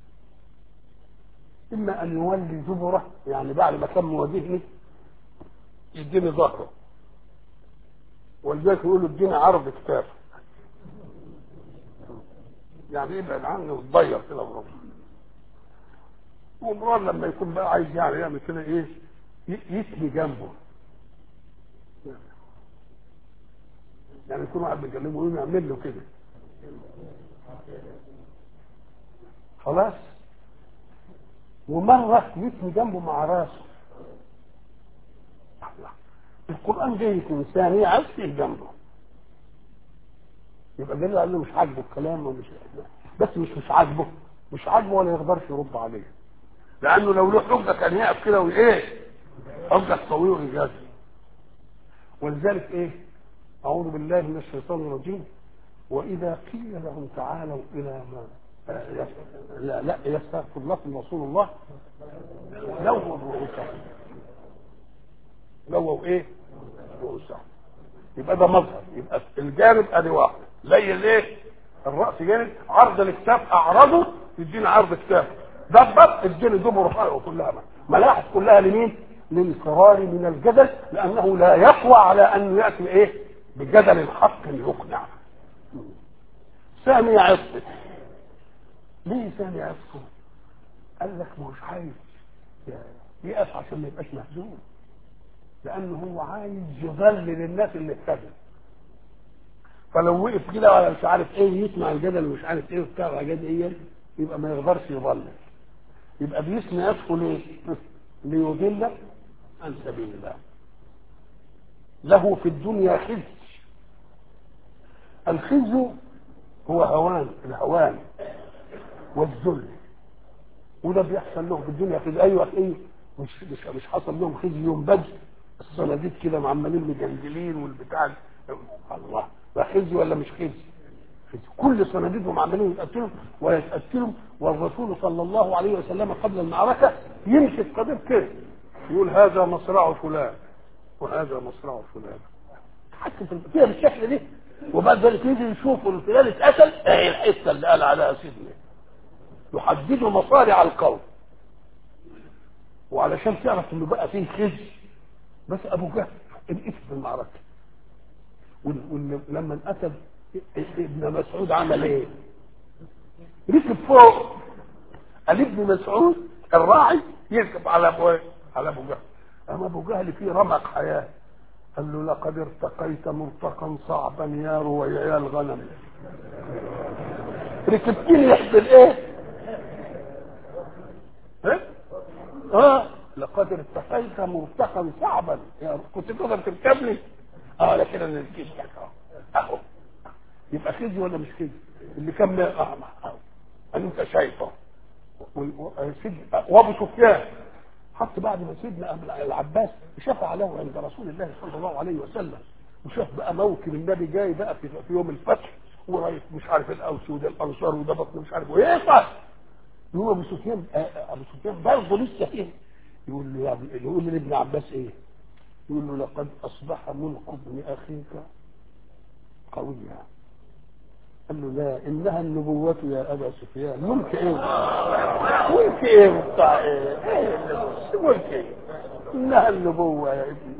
اما ان يولي دبره يعني بعد ما كان مواجهني يديني ظهره ولذلك يقولوا اديني عرض كتاب يعني يبعد عني وتضير كده برضه ومرار لما يكون بقى عايز يعني يعمل كده ايه يتني جنبه يعني يكون واحد بيكلمه يقول يعمل له كده خلاص ومرة يتني جنبه مع راسه الله القرآن جاي في إنسان عايز جنبه يبقى دليل على انه مش عاجبه الكلام ومش بس مش مش عاجبه مش عاجبه ولا يقدرش يرد عليه لانه لو له حجه كان يقف كده وايه حجه قويه وإيجابي ولذلك ايه اعوذ بالله من الشيطان الرجيم واذا قيل لهم تعالوا الى ما لا لا يستغفر لكم رسول الله لووا رؤوسهم لووا ايه رؤوسهم يبقى ده مظهر يبقى الجانب ادي واحد زي الايه الراس جانب عرض الكتاب اعرضه يديني عرض كتاب دبر اديني دبر فرقه كلها ملاحظ كلها لمين للفرار من الجدل لانه لا يقوى على ان ياتي ايه بجدل حق يقنع سامي عطف ليه سامي عطف قال لك مش عايز يقف عشان ما يبقاش مهزوم لانه هو عايز يذلل الناس اللي اتبعوا فلو وقف كده ولا مش عارف ايه يسمع الجدل ومش عارف ايه وبتاع الحاجات دي يبقى ما يقدرش يضلل يبقى بيسمع نفسه ليه؟ ليضل عن سبيل الله له في الدنيا خزي الخزي هو هوان الهوان والذل وده بيحصل لهم في الدنيا خزي ايوه ايه مش مش مش حصل لهم خزي يوم بدر الصناديق كده معملين مجندلين والبتاع الله ده خزي ولا مش خزي خزي كل صناديقهم عمالين يتقتلوا ويتقتلوا والرسول صلى الله عليه وسلم قبل المعركه يمشي القضيب كده يقول هذا مصرع فلان وهذا مصرع فلان حتى كده بالشكل ده وبعد ذلك يجي يشوفوا الفلان اتقتل اهي الحته اللي قال عليها سيدنا يحددوا مصارع القوم وعلشان تعرف انه بقى فيه خزي بس ابو جهل انقتل في المعركه ولما انقتل ابن مسعود عمل ايه؟ ركب فوق قال ابن مسعود الراعي يركب على ابو على ابو جهل اما ابو جهل فيه رمق حياه قال له لقد ارتقيت مرتقا صعبا يا رويع الغنم ركبتني يحصل ايه؟ ها؟ اه لقد ارتقيت مرتقا صعبا يا كنت تقدر تركبني اه لكن انا نسيت اهو يبقى خزي ولا مش خزي اللي كان اعمى اهو انت شايفه وابو سفيان حتى بعد ما سيدنا العباس شفع له عند رسول الله صلى الله عليه وسلم وشاف بقى موكب النبي جاي بقى في, في يوم الفتح ورايح مش عارف الاوس وده الانصار وده بطن مش عارف وايه هو ابو سفيان ابو سفيان برضه لسه فيه يقول له يعني يقول لابن عباس ايه؟ يقول له لقد اصبح ملك ابن اخيك قويا قال له لا انها النبوة يا ابا سفيان ملك ايه؟ ملك ايه وبتاع ايه؟ ايه ملك ايه؟ انها النبوة يا ابني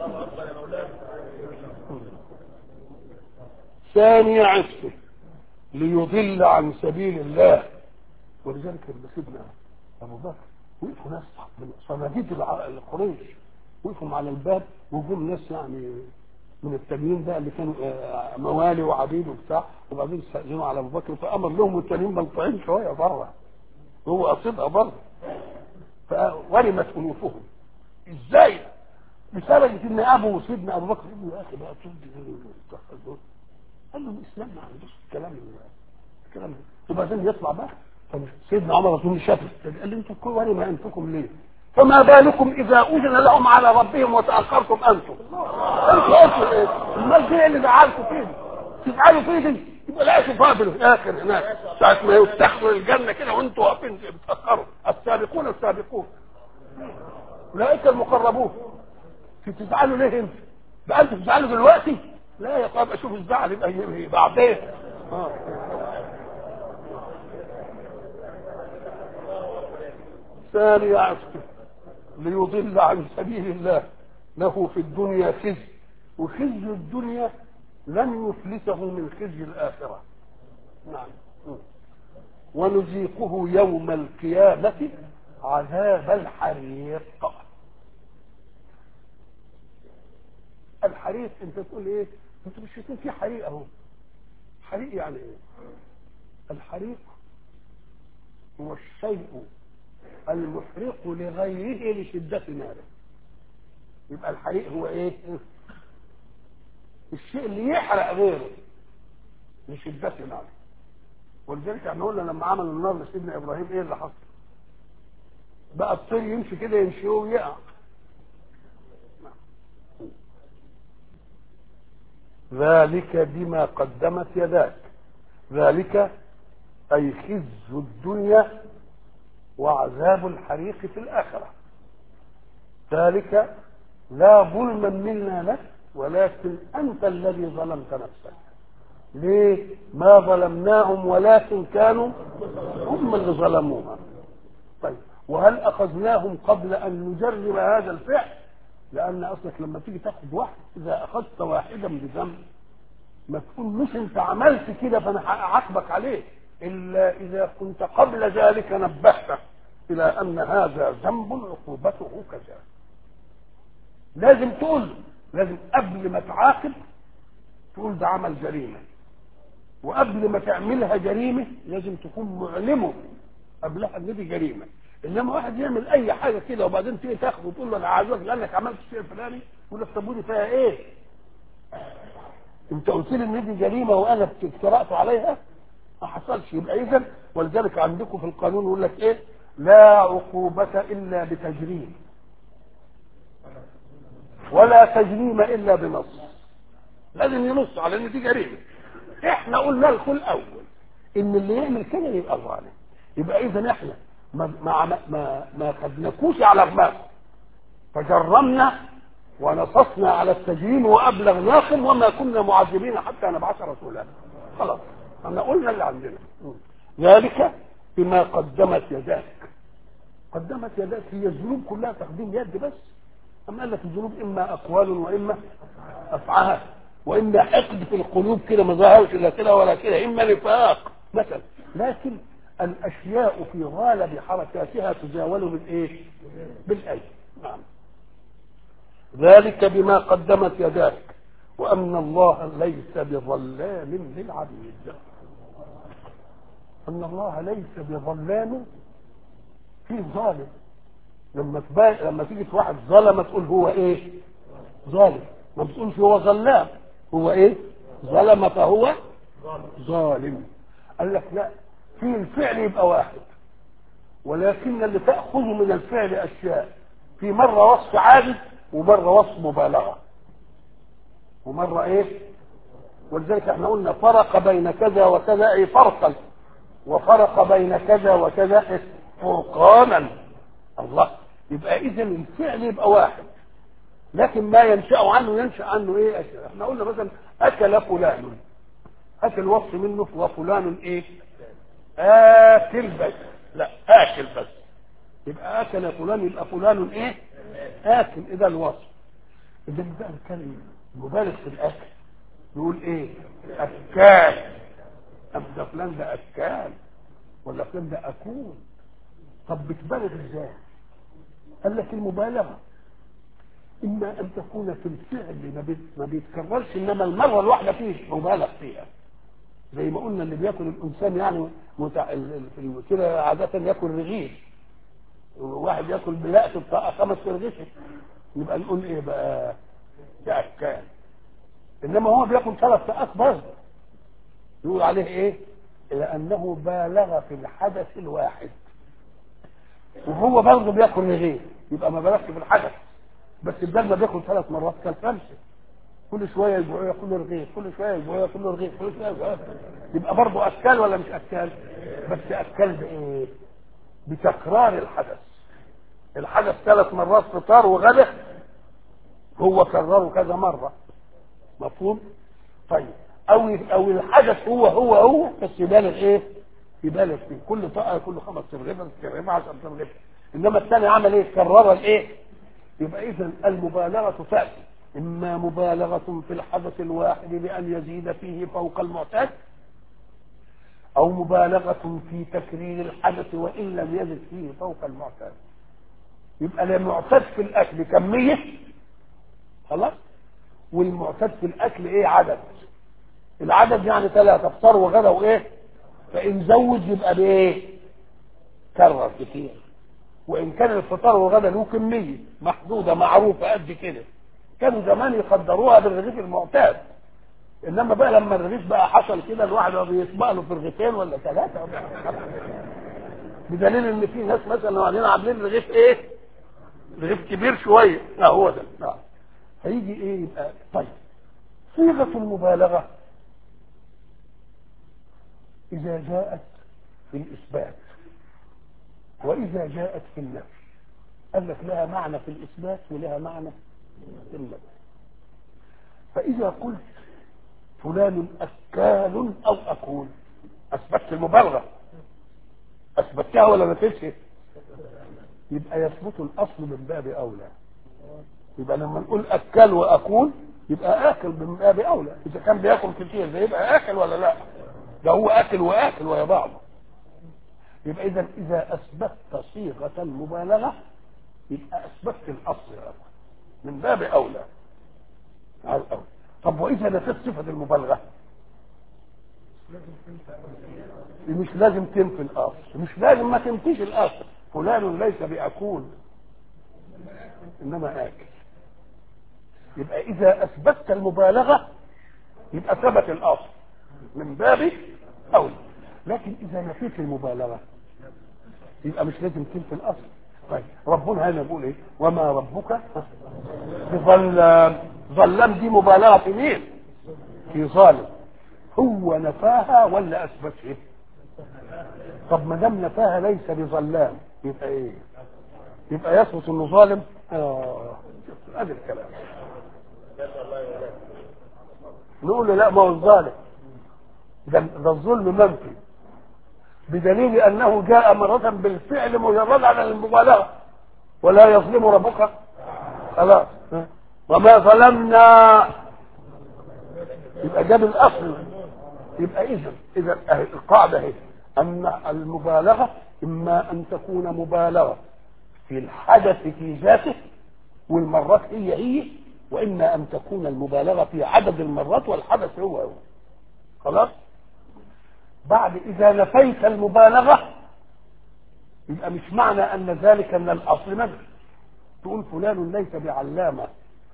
ثاني عفه ليضل عن سبيل الله ولذلك لما سيدنا ابو بكر وقفوا ناس من صناديد القريش وقفوا على الباب وجم ناس يعني من التانيين بقى اللي كانوا موالي وعبيد وبتاع وبعدين استأذنوا على ابو بكر فامر لهم والتانيين ملطعين شويه بره هو قصدها بره فورمت انوفهم ازاي؟ بسبب ان ابو سيدنا ابو بكر ابن يا اخي بقى ترد قال له الاسلام ما عندوش الكلام الكلام ده وبعدين يطلع بقى طب سيدنا عمر رسول الله شافه قال لي انتم كل ما انتكم ليه؟ فما بالكم اذا اذن لهم على ربهم وتاخرتم انتم انتوا قلتوا ايه؟ امال دي اللي زعلكم فيه تزعلوا فيه دي يبقى لا شفاء في الاخر هناك ساعه ما يفتحوا الجنه كده وانتوا واقفين بتاخروا السابقون السابقون اولئك المقربون تزعلوا ليه انتوا؟ بقى انتوا تزعلوا دلوقتي؟ لا يا طب اشوف الزعل يبقى يبقى بعدين آه. ثاني عشر ليضل عن سبيل الله له في الدنيا خزي وخزي الدنيا لن يفلته من خزي الآخرة نعم ونذيقه يوم القيامة عذاب الحريق الحريق انت تقول ايه انت مش شايفين في حريق اهو حريق يعني ايه الحريق هو الشيء المحرق لغيره لشدة ناره يبقى الحريق هو ايه الشيء اللي يحرق غيره لشدة ناره ولذلك احنا قلنا لما عملوا النار لسيدنا ابراهيم ايه اللي حصل بقى الطير يمشي كده يمشي ويقع ذلك بما قدمت يداك ذلك أي خزي الدنيا وعذاب الحريق في الآخرة ذلك لا ظلما منا لك ولكن أنت الذي ظلمت نفسك ليه ما ظلمناهم ولكن كانوا هم اللي ظلموها طيب وهل أخذناهم قبل أن نجرب هذا الفعل لأن أصلك لما تيجي تاخد واحد إذا أخذت واحدا بذنب ما تقول مش أنت عملت كده فأنا هعاقبك عليه إلا إذا كنت قبل ذلك نبهته إلى أن هذا ذنب عقوبته كذا لازم تقول لازم قبل ما تعاقب تقول ده عمل جريمة وقبل ما تعملها جريمة لازم تكون معلمه قبلها ان دي جريمة انما واحد يعمل اي حاجة كده وبعدين تيجي تاخده وتقول له انا عايزك لانك عملت الشيء الفلاني يقول لك طب ودي فيها ايه؟ انت قلت لي ان دي جريمة وانا اجترأت عليها ما حصلش يبقى اذا ولذلك عندكم في القانون يقول لك ايه؟ لا عقوبة الا بتجريم ولا تجريم الا بنص لازم ينص على ان دي جريمه احنا قلنا لكم الاول ان اللي يعمل كده يبقى ظالم يبقى اذا احنا ما ما ما, ما خدناكوش على دماغه فجرمنا ونصصنا على التجريم وابلغناكم وما كنا معذبين حتى نبعث رسولا خلاص احنا قلنا اللي عندنا ذلك بما قدمت يداك قدمت يداك هي الذنوب كلها تقديم يد بس أما قال لك الذنوب إما أقوال وإما أفعال وإما حقد في القلوب كده ما ظهرش لا كده ولا كده إما نفاق مثلا لكن الأشياء في غالب حركاتها تزاول بالإيه؟ بالأيدي نعم ذلك بما قدمت يداك وأن الله ليس بظلام للعبيد أن الله ليس بظلام في ظالم لما تبقى لما تيجي في واحد ظلم تقول هو ايه ظالم ما بتقولش هو ظلام هو ايه ظلم فهو ظالم قال لك لا في الفعل يبقى واحد ولكن اللي تأخذ من الفعل أشياء في مرة وصف عادي ومرة وصف مبالغة ومرة ايه ولذلك احنا قلنا فرق بين كذا وكذا اي فرقا وفرق بين كذا وكذا فرقانا الله يبقى اذا الفعل يبقى واحد لكن ما ينشا عنه ينشا عنه ايه أشياء. احنا قلنا مثلا اكل فلان اكل وصف منه وفلان ايه اكل بس لا اكل بس يبقى اكل فلان يبقى فلان ايه اكل اذا الوصف اذا بقى الكلمه مبالغ في الاكل يقول ايه اكال طب ده فلان ده اكال ولا فلان ده اكون طب بتبالغ ازاي قال لك المبالغه اما ان تكون في الفعل ما, بيت ما بيتكررش انما المره الواحده فيه مبالغ فيها زي ما قلنا اللي بياكل الانسان يعني متع... كده عاده ياكل رغيف واحد ياكل بلقته بتاع خمس رغيف يبقى نقول ايه بقى ده اكال انما هو بياكل ثلاث ساعات برضه يقول عليه ايه لانه بالغ في الحدث الواحد وهو برضه بياكل رغيف يبقى ما بالغش في الحدث بس الدم ده بياكل ثلاث مرات كان خمسه كل شويه يجوعوا ياكلوا رغيف كل شويه يجوعوا ياكلوا رغيف كل شويه يجوعوا يبقى برضه اكل ولا مش اكل بس اكل بايه بتكرار الحدث الحدث ثلاث مرات فطار وغدا هو كرره كذا مره مفهوم طيب او او الحدث هو هو هو بس يبالغ ايه يبالغ فيه كل طاقه كل خمس ترغيفه ترغيفه 10 ترغيفه انما الثاني عمل ايه كرر الايه يبقى اذا المبالغه تاتي اما مبالغه في الحدث الواحد بان يزيد فيه فوق المعتاد او مبالغه في تكرير الحدث وان لم يزد فيه فوق المعتاد يبقى المعتاد في الاكل كميه خلاص والمعتاد في الاكل ايه عدد العدد يعني ثلاثة افطار وغدا وايه فان زود يبقى بايه كرر كتير وان كان الفطار والغدا له كميه محدوده معروفه قد كده كانوا زمان يقدروها بالرغيف المعتاد انما بقى لما الرغيف بقى حصل كده الواحد بيطبق له في رغيفين ولا ثلاثه بدليل ان في ناس مثلا قاعدين عاملين رغيف ايه رغيف كبير شويه لا هو ده لا هيجي ايه يبقى طيب صيغه المبالغه اذا جاءت في الاثبات واذا جاءت في النفي قال لك لها معنى في الاثبات ولها معنى في النفي فاذا قلت فلان اكال او اكول اثبتت المبالغه اثبتها ولا نفيتها يبقى يثبت الاصل من باب اولى يبقى لما نقول اكل واكول يبقى اكل من باب اولى اذا كان بياكل كتير ده يبقى اكل ولا لا ده هو اكل واكل ويا بعضه يبقى اذا اذا اثبتت صيغه المبالغه يبقى اثبتت الاصل يا أخوان. من باب اولى على الاول طب واذا نفيت صفه المبالغه مش لازم تنفي الاصل مش لازم ما تنفيش الاصل فلان ليس باكول انما اكل يبقى اذا اثبتت المبالغه يبقى ثبت الاصل من باب اولى لكن اذا نفيت المبالغه يبقى مش لازم تنفي الاصل طيب ربنا هنا بيقول ايه وما ربك بظلام ظلام دي مبالغه في مين في ظالم هو نفاها ولا اثبتها طب ما دام نفاها ليس بظلام يبقى ايه يبقى يثبت انه ظالم اه ادي الكلام نقول له لا ما هو الظالم ده, ده الظلم منفي بدليل انه جاء مرة بالفعل مجرد على المبالغة ولا يظلم ربك خلاص وما ظلمنا يبقى جاب الاصل يبقى اذا اذا القاعده اهي ان المبالغه اما ان تكون مبالغه في الحدث في ذاته والمرات هي هي واما ان تكون المبالغه في عدد المرات والحدث هو هو خلاص بعد اذا نفيت المبالغه يبقى مش معنى ان ذلك ان الاصل نفي تقول فلان ليس بعلامه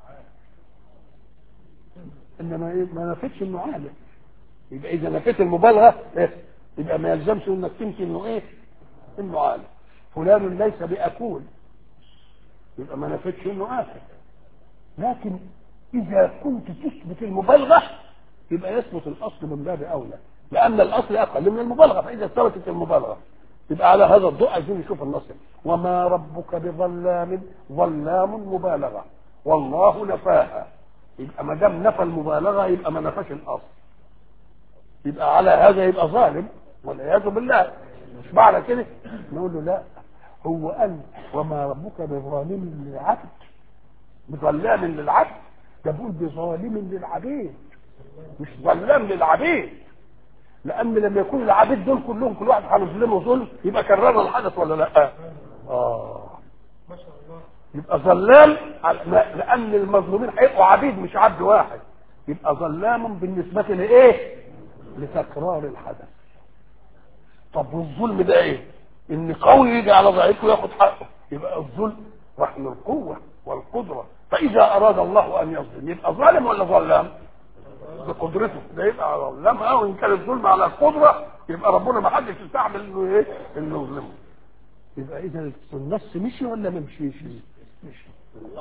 انما إيه؟ ما نفيتش انه عالم يبقى اذا نفيت المبالغه إيه؟ يبقى ما يلزمش انك تنفي انه ايه انه عالم فلان ليس باكول يبقى ما نفيتش انه اكل لكن اذا كنت تثبت المبالغه يبقى يثبت الاصل من باب اولى لان الاصل اقل من المبالغه فاذا ثبتت المبالغه يبقى على هذا الضوء عايزين نشوف النص وما ربك بظلام ظلام مبالغه والله نفاها يبقى ما دام نفى المبالغه يبقى ما نفاش الاصل يبقى على هذا يبقى ظالم والعياذ بالله مش معنى كده نقول له لا هو قال وما ربك بظالم للعبد بظلام للعبد ده بيقول بظالم للعبيد مش ظلام للعبيد لان لما يكون العبيد دول كلهم كل واحد هنظلمه ظلم يبقى كررنا الحدث ولا لا اه ما شاء الله يبقى ظلام على- لان المظلومين هيبقوا عبيد مش عبد واحد يبقى ظلام بالنسبه لايه لتكرار الحدث طب والظلم ده ايه ان قوي يجي على ضعيف وياخد حقه يبقى الظلم رحم القوه والقدره فاذا اراد الله ان يظلم يبقى ظالم ولا ظلام بقدرته ده يبقى ظلام او ان كان الظلم على القدره يبقى ربنا ما حدش يستعمل انه ايه انه يظلمه يبقى اذا النص مشي ولا ما مشيش مشي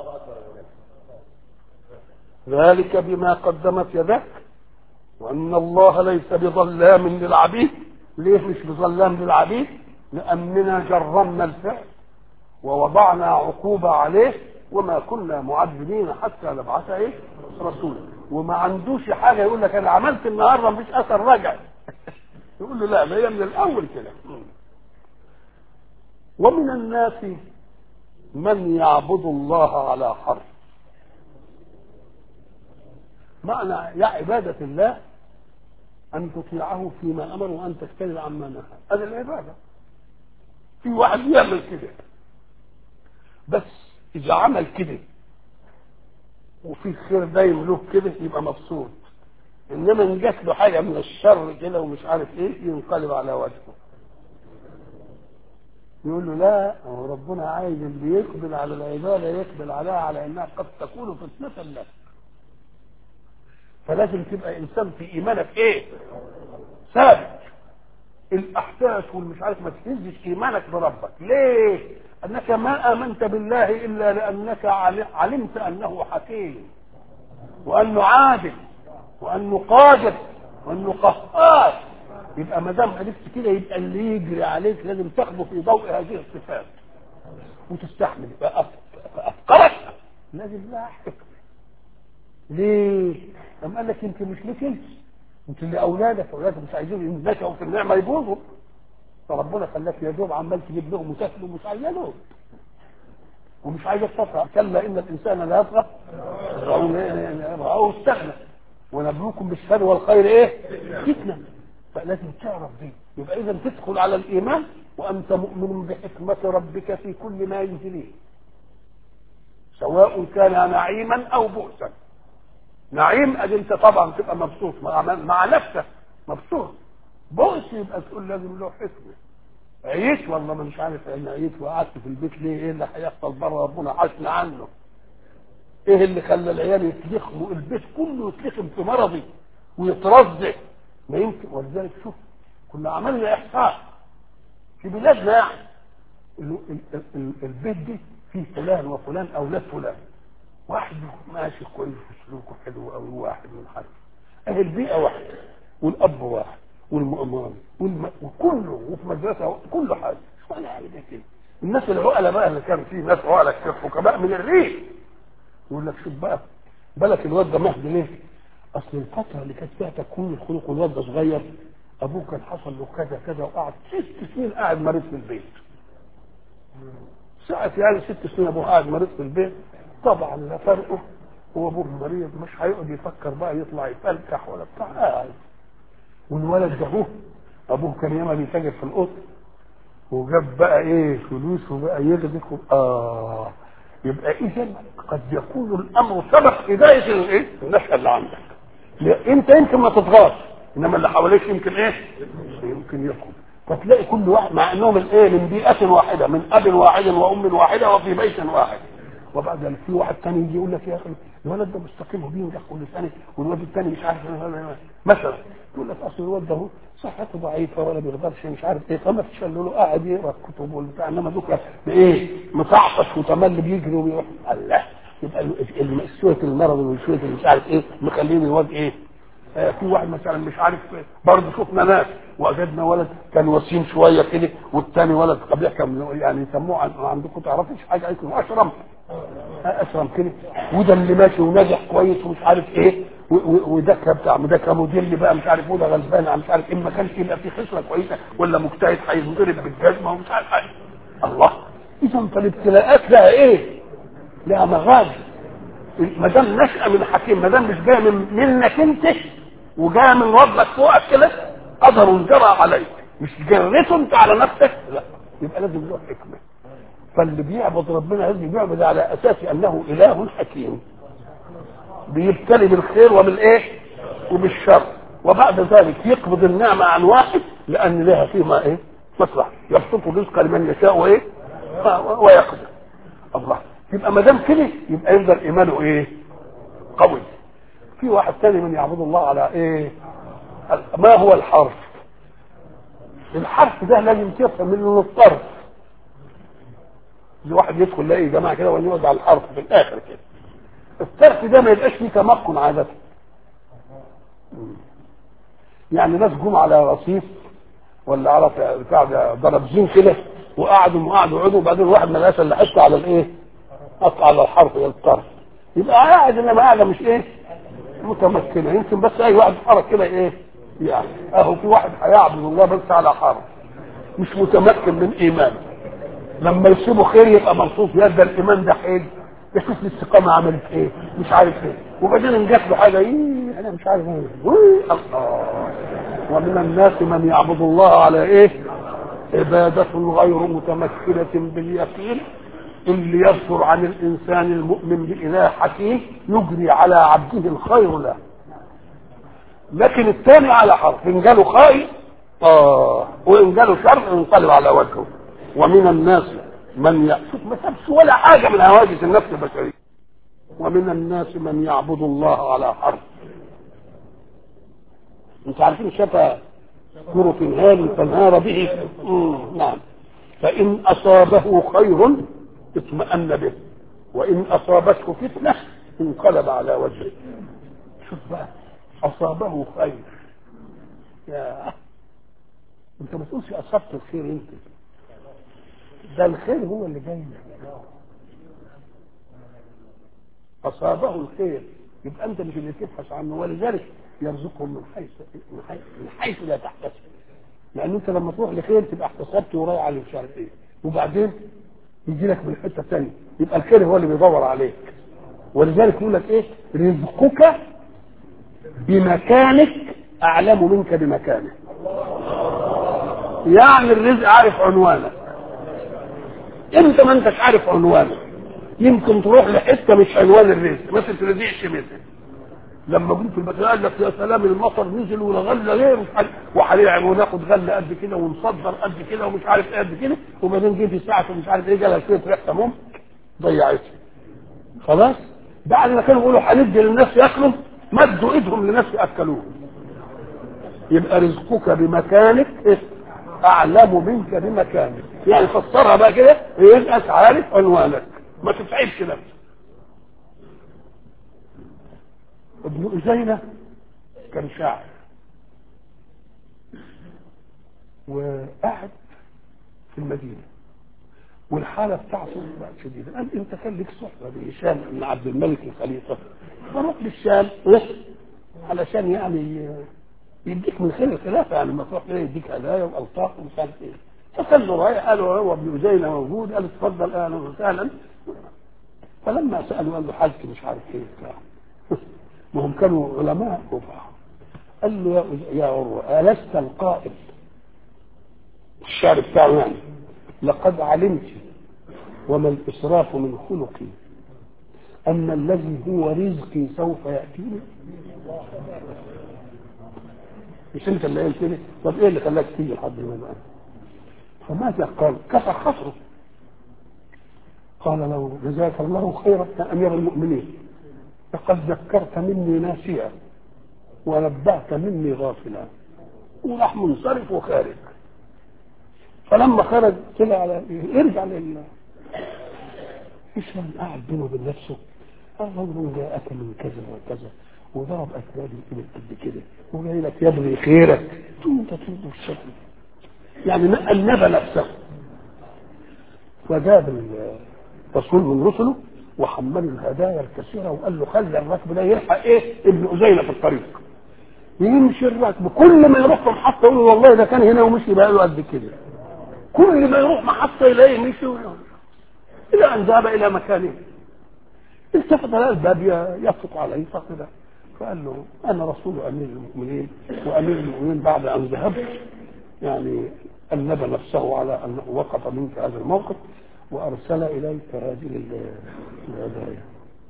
ذلك بما قدمت يدك وان الله ليس بظلام للعبيد ليه مش بظلام للعبيد لاننا جرمنا الفعل ووضعنا عقوبة عليه وما كنا معذبين حتى نبعث ايه رسولا وما عندوش حاجة يقول لك انا عملت النهاردة مفيش اثر رجع يقول له لا ما هي من الاول كده ومن الناس من يعبد الله على حرف معنى يا عبادة الله أن تطيعه فيما أمر وأن تجتنب عما نهى هذه العبادة في واحد يعمل كده بس إذا عمل كده وفي خير دايم له كده يبقى مبسوط إنما إن جات له حاجة من الشر كده ومش عارف إيه ينقلب على وجهه يقول له لا هو ربنا عايز اللي يقبل على العبادة يقبل عليها على إنها قد تكون فتنة لك فلازم تبقى انسان في ايمانك ايه ثابت الاحداث والمش عارف ما تهزش ايمانك بربك ليه انك ما امنت بالله الا لانك علمت انه حكيم وانه عادل وانه قادر وانه قهار يبقى ما دام عرفت كده يبقى اللي يجري عليك لازم تاخده في ضوء هذه الصفات وتستحمل يبقى افكارك لازم لها حكمه ليه؟ أم قال لك يمكن مش ليك انت يمكن لاولادك اولادك مش عايزين ينبشروا في النعمه يبوظوا فربنا خلاك يا دوب عمال تجيب لهم وتاكل ومش عيالهم ومش عايزك تطغى كلا ان الانسان لا يطغى رأوه استغنى ونبلوكم بالشر والخير ايه؟ فتنه فلازم تعرف دي يبقى اذا تدخل على الايمان وانت مؤمن بحكمه ربك في كل ما يجريه سواء كان نعيما او بؤسا نعيم ادي انت طبعا تبقى مبسوط مع, مع نفسك مبسوط بؤس يبقى تقول لازم له حكمه عييت والله ما مش عارف انا عييت وقعدت في البيت ليه ايه اللي هيحصل بره ربنا حاسنا عنه ايه اللي خلى العيال يتلخموا البيت كله يتلخم في مرضي ويترزق ما يمكن ولذلك شوف كنا عملنا احصاء في بلادنا يعني البيت دي فيه فلان وفلان اولاد فلان واحد ماشي كويس وسلوكه حلو قوي واحد من حد اهي البيئه واحده والاب واحد والمؤمن والم... وكله وفي مدرسه كله حاجه ولا حاجه كده الناس العقلاء بقى اللي كان فيه ناس عقلاء كتير حكماء من الريف يقول لك شوف بقى بالك الواد ده مهدي ليه؟ اصل الفتره اللي كانت فيها تكوين الخلق والواد ده صغير ابوه كان حصل له كذا كذا وقعد ست سنين قاعد مريض في البيت ساعة يعني ست سنين ابوه قاعد مريض في البيت طبعا لا فرقه هو ابوه مريض مش هيقعد يفكر بقى يطلع يفلكح ولا بتاع قاعد والولد ده ابوه ابوه كان ياما بيتاجر في القط وجاب بقى ايه فلوس وبقى يغدق اه يبقى اذا قد يكون الامر سبب هدايه الايه النشأة اللي عندك انت يمكن ما تتغاظ انما اللي حواليك يمكن ايه يمكن يقوم فتلاقي كل واحد مع انهم الايه من بيئه واحده من اب واحد وام واحده وفي بيت واحد وبعد ذلك في واحد ثاني يجي يقول لك يا اخي الولد ده مستقيم وبينجح كل سنه والواد الثاني مش عارف مثلا يقول لك اصل الواد ده هو صحته ضعيفه ولا بيقدرش مش عارف ايه فما فيش له قاعد يقرا الكتب والبتاع انما دوك بايه مصعصش وتمل بيجري وبيروح الله يبقى شويه المرض وشويه مش عارف ايه مخلين الواد ايه آه في واحد مثلا مش عارف برضه شفنا ناس وجدنا ولد كان وسيم شويه كده والثاني ولد قبل كان يعني يسموه عندكم تعرفوش حاجه اسمه اشرم اشرم كده وده اللي ماشي وناجح كويس ومش عارف ايه وده بتاع ده كموديل بقى مش عارف وده غلبان مش عارف ايه ما كانش يبقى في خصله كويسه ولا مجتهد هينضرب بالجزمه ومش عارف حاجه الله اذا فالابتلاءات لها ايه؟ لها مغازي ما دام نشأة من حكيم ما دام مش جايه من منك انت وجايه من ربك فوقك كده قدر جرى عليك مش جريته انت على نفسك لا يبقى لازم له حكمه فاللي بيعبد ربنا لازم يعبد على اساس انه اله حكيم بيبتلي بالخير وبالايه وبالشر وبعد ذلك يقبض النعمه عن واحد لان لها فيما ايه مصلحه يبسط الرزق لمن يشاء وايه ويقدر الله يبقى ما دام كده يبقى يفضل ايمانه ايه قوي في واحد تاني من يعبد الله على ايه ما هو الحرف الحرف ده لازم تفهم انه الطرف الواحد يدخل يلاقي جماعه كده ونقعد على الحرف في الاخر كده الطرف ده ما يبقاش فيه تمكن عاده يعني ناس جم على رصيف ولا على بتاع ده دربزين كده وقعدوا وقعدوا وقعدوا وبعدين واحد ما لقاش الا حته على الايه؟ قطع على الحرف الطرف يبقى قاعد انما قاعده مش ايه؟ متمكنه يمكن بس اي واحد حرك كده ايه؟ يعني اهو في واحد هيعبد الله بس على حرف مش متمكن من ايمانه لما يسيبه خير يبقى مبسوط يا ده الايمان ده حيل يشوف الاستقامه عملت ايه مش عارف ايه وبعدين ان جات له حاجه ايه انا مش عارف ايه إيه، الله ومن الناس من يعبد الله على ايه عبادة غير متمكنة باليقين اللي يصدر عن الانسان المؤمن باله حكيم يجري على عبده الخير له لكن الثاني على حرف ان جاله خير اه وان جاله شر ينقلب على وجهه ومن الناس من يشوف ما سابش ولا حاجه من هواجس النفس البشريه ومن الناس من يعبد الله على حرف انتوا عارفين شفا كرة هال فانهار به مم، نعم فإن أصابه خير اطمأن به وإن أصابته فتنة انقلب على وجهه شوف بقى أصابه خير يا انت ما تقولش أصبت الخير انت ده الخير هو اللي جاي لك أصابه الخير يبقى أنت مش اللي تبحث عنه ولذلك يرزقهم من حيث من حيث, من حيث لا تحتسب لأن أنت لما تروح لخير تبقى احتسبت ورايح على مش عارف إيه وبعدين يجي لك من حتة ثانية يبقى الخير هو اللي بيدور عليك ولذلك يقول لك إيه رزقك بمكانك أعلم منك بمكانه يعني الرزق عارف عنوانك انت ما انتش عارف عنوانك يمكن تروح لحته مش عنوان الرزق ما تترزقش منها لما جم في المكان قال لك يا سلام المطر نزل والغله غير وهنلعب وناخد غله قد كده ونصدر قد كده ومش عارف ايه قد كده وبعدين جه في ساعه ومش عارف ايه جالها شويه ريحه مم ضيعتها خلاص بعد ما كانوا يقولوا هندي للناس ياكلوا مدوا ايدهم لناس ياكلوه يبقى رزقك بمكانك إيه؟ اعلم منك بمكانك يعني فسرها بقى كده يبقى عارف عنوانك ما تتعبش نفسك ابن أزينة كان شاعر وقعد في المدينة والحالة بتاعته بقت شديدة قال انت كان لك صحبة بهشام بن عبد الملك الخليفة فروح للشام علشان يعني يديك من خير الخلافة يعني لما تروح ليه يديك هدايا والطاف ومش عارف ايه فكان له رايح قالوا هو ابن أزينة موجود قال اتفضل اهلا وسهلا فلما سألوا قال له حالتي مش عارف ايه بتاع ما هم كانوا علماء كفار قال له يا يا عروة ألست القائل الشعر بتاعه يعني لقد علمت وما الإسراف من خلقي أن الذي هو رزقي سوف يأتيني مش أنت اللي قلت لي طب إيه اللي خلاك تيجي لحد هنا بقى فماذا قال كسر خطره قال له جزاك الله خيرا يا أمير المؤمنين لقد ذكرت مني ناسيا ونبهت مني غافلا وراح منصرف وخارج فلما خرج طلع على ارجع لله هشام قاعد بينه وبين نفسه قال رجل جاءك من كذا وكذا وضرب اسباب الابل قد كده وجاي لك يبغي خيرك ثم تطلب الشكل يعني نبى نفسه وجاب الرسول من رسله وحمله الهدايا الكثيرة وقال له خلي الركب ده يلحق ايه ابن أزيلة في الطريق يمشي الركب كل ما يروح في محطة يقول والله ده كان هنا ومشي بقى له قد كده كل ما يروح محطة يلاقيه مشي إلى أن ذهب إلى مكانه التفت على الباب يفق عليه فقد فقال له أنا رسول أمير المؤمنين وأمير المؤمنين بعد أن ذهبت يعني أنب نفسه على أنه وقف منك هذا الموقف وأرسل إليك هذه الهدايا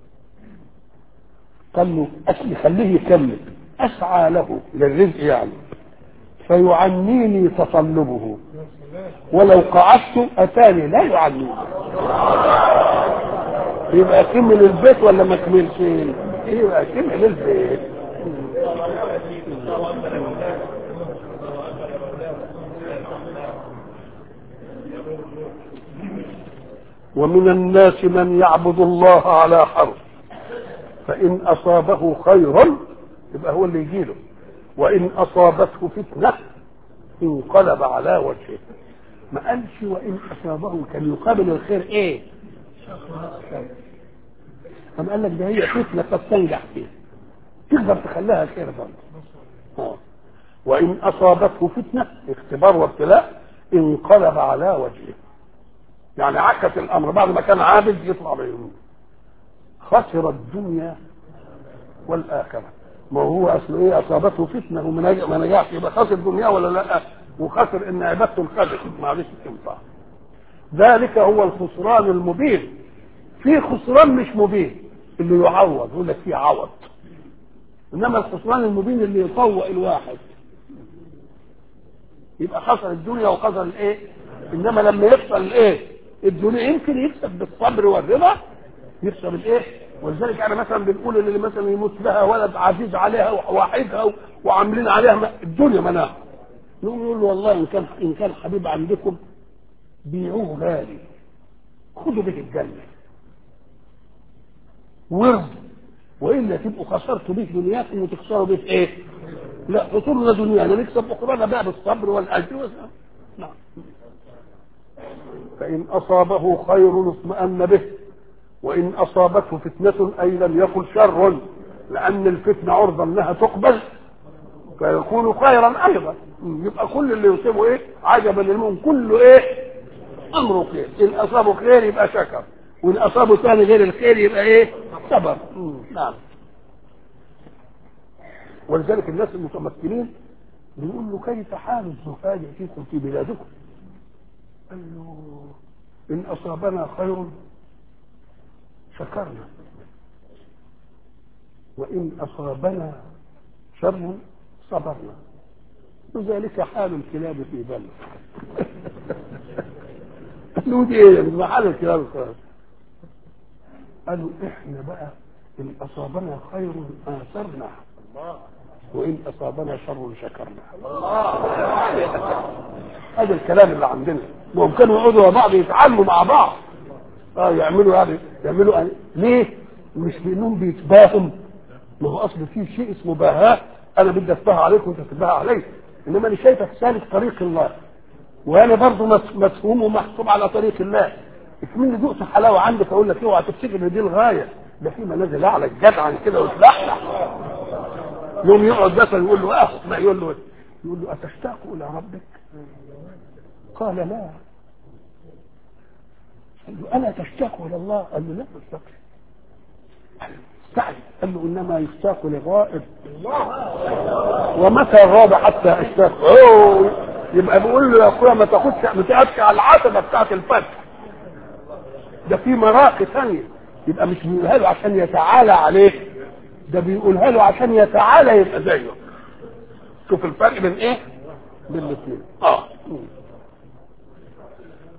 قال له أسلي خليه يكمل أسعى له للرزق يعني فيعنيني تطلبه ولو قعدت أتاني لا يعنيني يبقى كمل البيت ولا ما كملش يبقى كمل البيت ومن الناس من يعبد الله على حرف فإن أصابه خير يبقى هو اللي يجيله وإن أصابته فتنة انقلب على وجهه ما قالش وإن أصابه كان يقابل الخير إيه؟ أم قال لك ده هي فتنة قد تنجح فيها تقدر تخليها خير برضه آه. وإن أصابته فتنة اختبار وابتلاء انقلب على وجهه يعني عكس الأمر بعد ما كان عابد يطلع بعيونه خسر الدنيا والآخرة ما هو أصل إيه أصابته فتنة وما نجحش يبقى خسر الدنيا ولا لا وخسر إن عبادته انخدت معلش تنفع ذلك هو الخسران المبين في خسران مش مبين اللي يعوض يقول لك في عوض انما الخسران المبين اللي يطوق الواحد يبقى خسر الدنيا وخسر الايه انما لما يخسر الايه الدنيا يمكن يكسب بالصبر والرضا يكسب الايه ولذلك انا مثلا بنقول ان اللي مثلا يموت لها ولد عزيز عليها وواحدها وعاملين عليها الدنيا مناعه نقول له والله ان كان ان كان حبيب عندكم بيعوه غالي خدوا به الجنه ورد والا تبقوا خسرتوا به دنياكم وتخسروا به ايه؟ لا خسرنا دنيانا نكسب اخرانا بقى بالصبر والاجر نعم فان اصابه خير اطمأن به وان اصابته فتنه اي لم يكن شر لان الفتنه عرضه انها تقبل فيكون خيرا ايضا يبقى كل اللي يصيبه ايه عجبا للمؤمن كله ايه امره خير ان اصابه خير يبقى شكر وان اصابه ثاني غير الخير يبقى ايه صبر نعم ولذلك الناس المتمكنين بيقول له كيف حال الزهاد فيكم في بلادكم قال له ان اصابنا خير شكرنا وان اصابنا شر صبرنا وذلك حال الكلاب في بلد قالوا دي ايه يعني حال الكلاب خلاص قالوا احنا بقى ان اصابنا خير اثرنا وان اصابنا شر شكرنا هذا الكلام اللي عندنا وهم كانوا يقعدوا مع بعض يتعلموا مع بعض اه يعملوا يعني يعملوا يعني ليه مش لانهم بيتباهم ما هو اصل في شيء اسمه باهاء انا بدي اتباهى عليك وانت تتباهى علي انما انا شايفك سالك طريق الله وانا برضه مفهوم ومحسوب على طريق الله اسمني ذقت حلاوه عندك اقول لك اوعى تفتكر ان دي الغايه ده في منازل اعلى الجدع كده وتلحلح يوم يقعد مثلا يقول له اه ما يقول له يقول له اتشتاق الى ربك؟ قال لا قال له الا تشتاق الى الله؟ قال له لا ما اشتاقش استعجب قال له انما يشتاق لغائب ومتى الرابع حتى اشتاق اوه يبقى بيقول له يا اخويا ما تاخدش ما تقفش على العتبه بتاعت الفتح ده في مراقي ثانيه يبقى مش بيقولها له عشان يتعالى عليه ده بيقولها له عشان يتعالى يبقى زيه شوف الفرق بين ايه بين الاثنين اه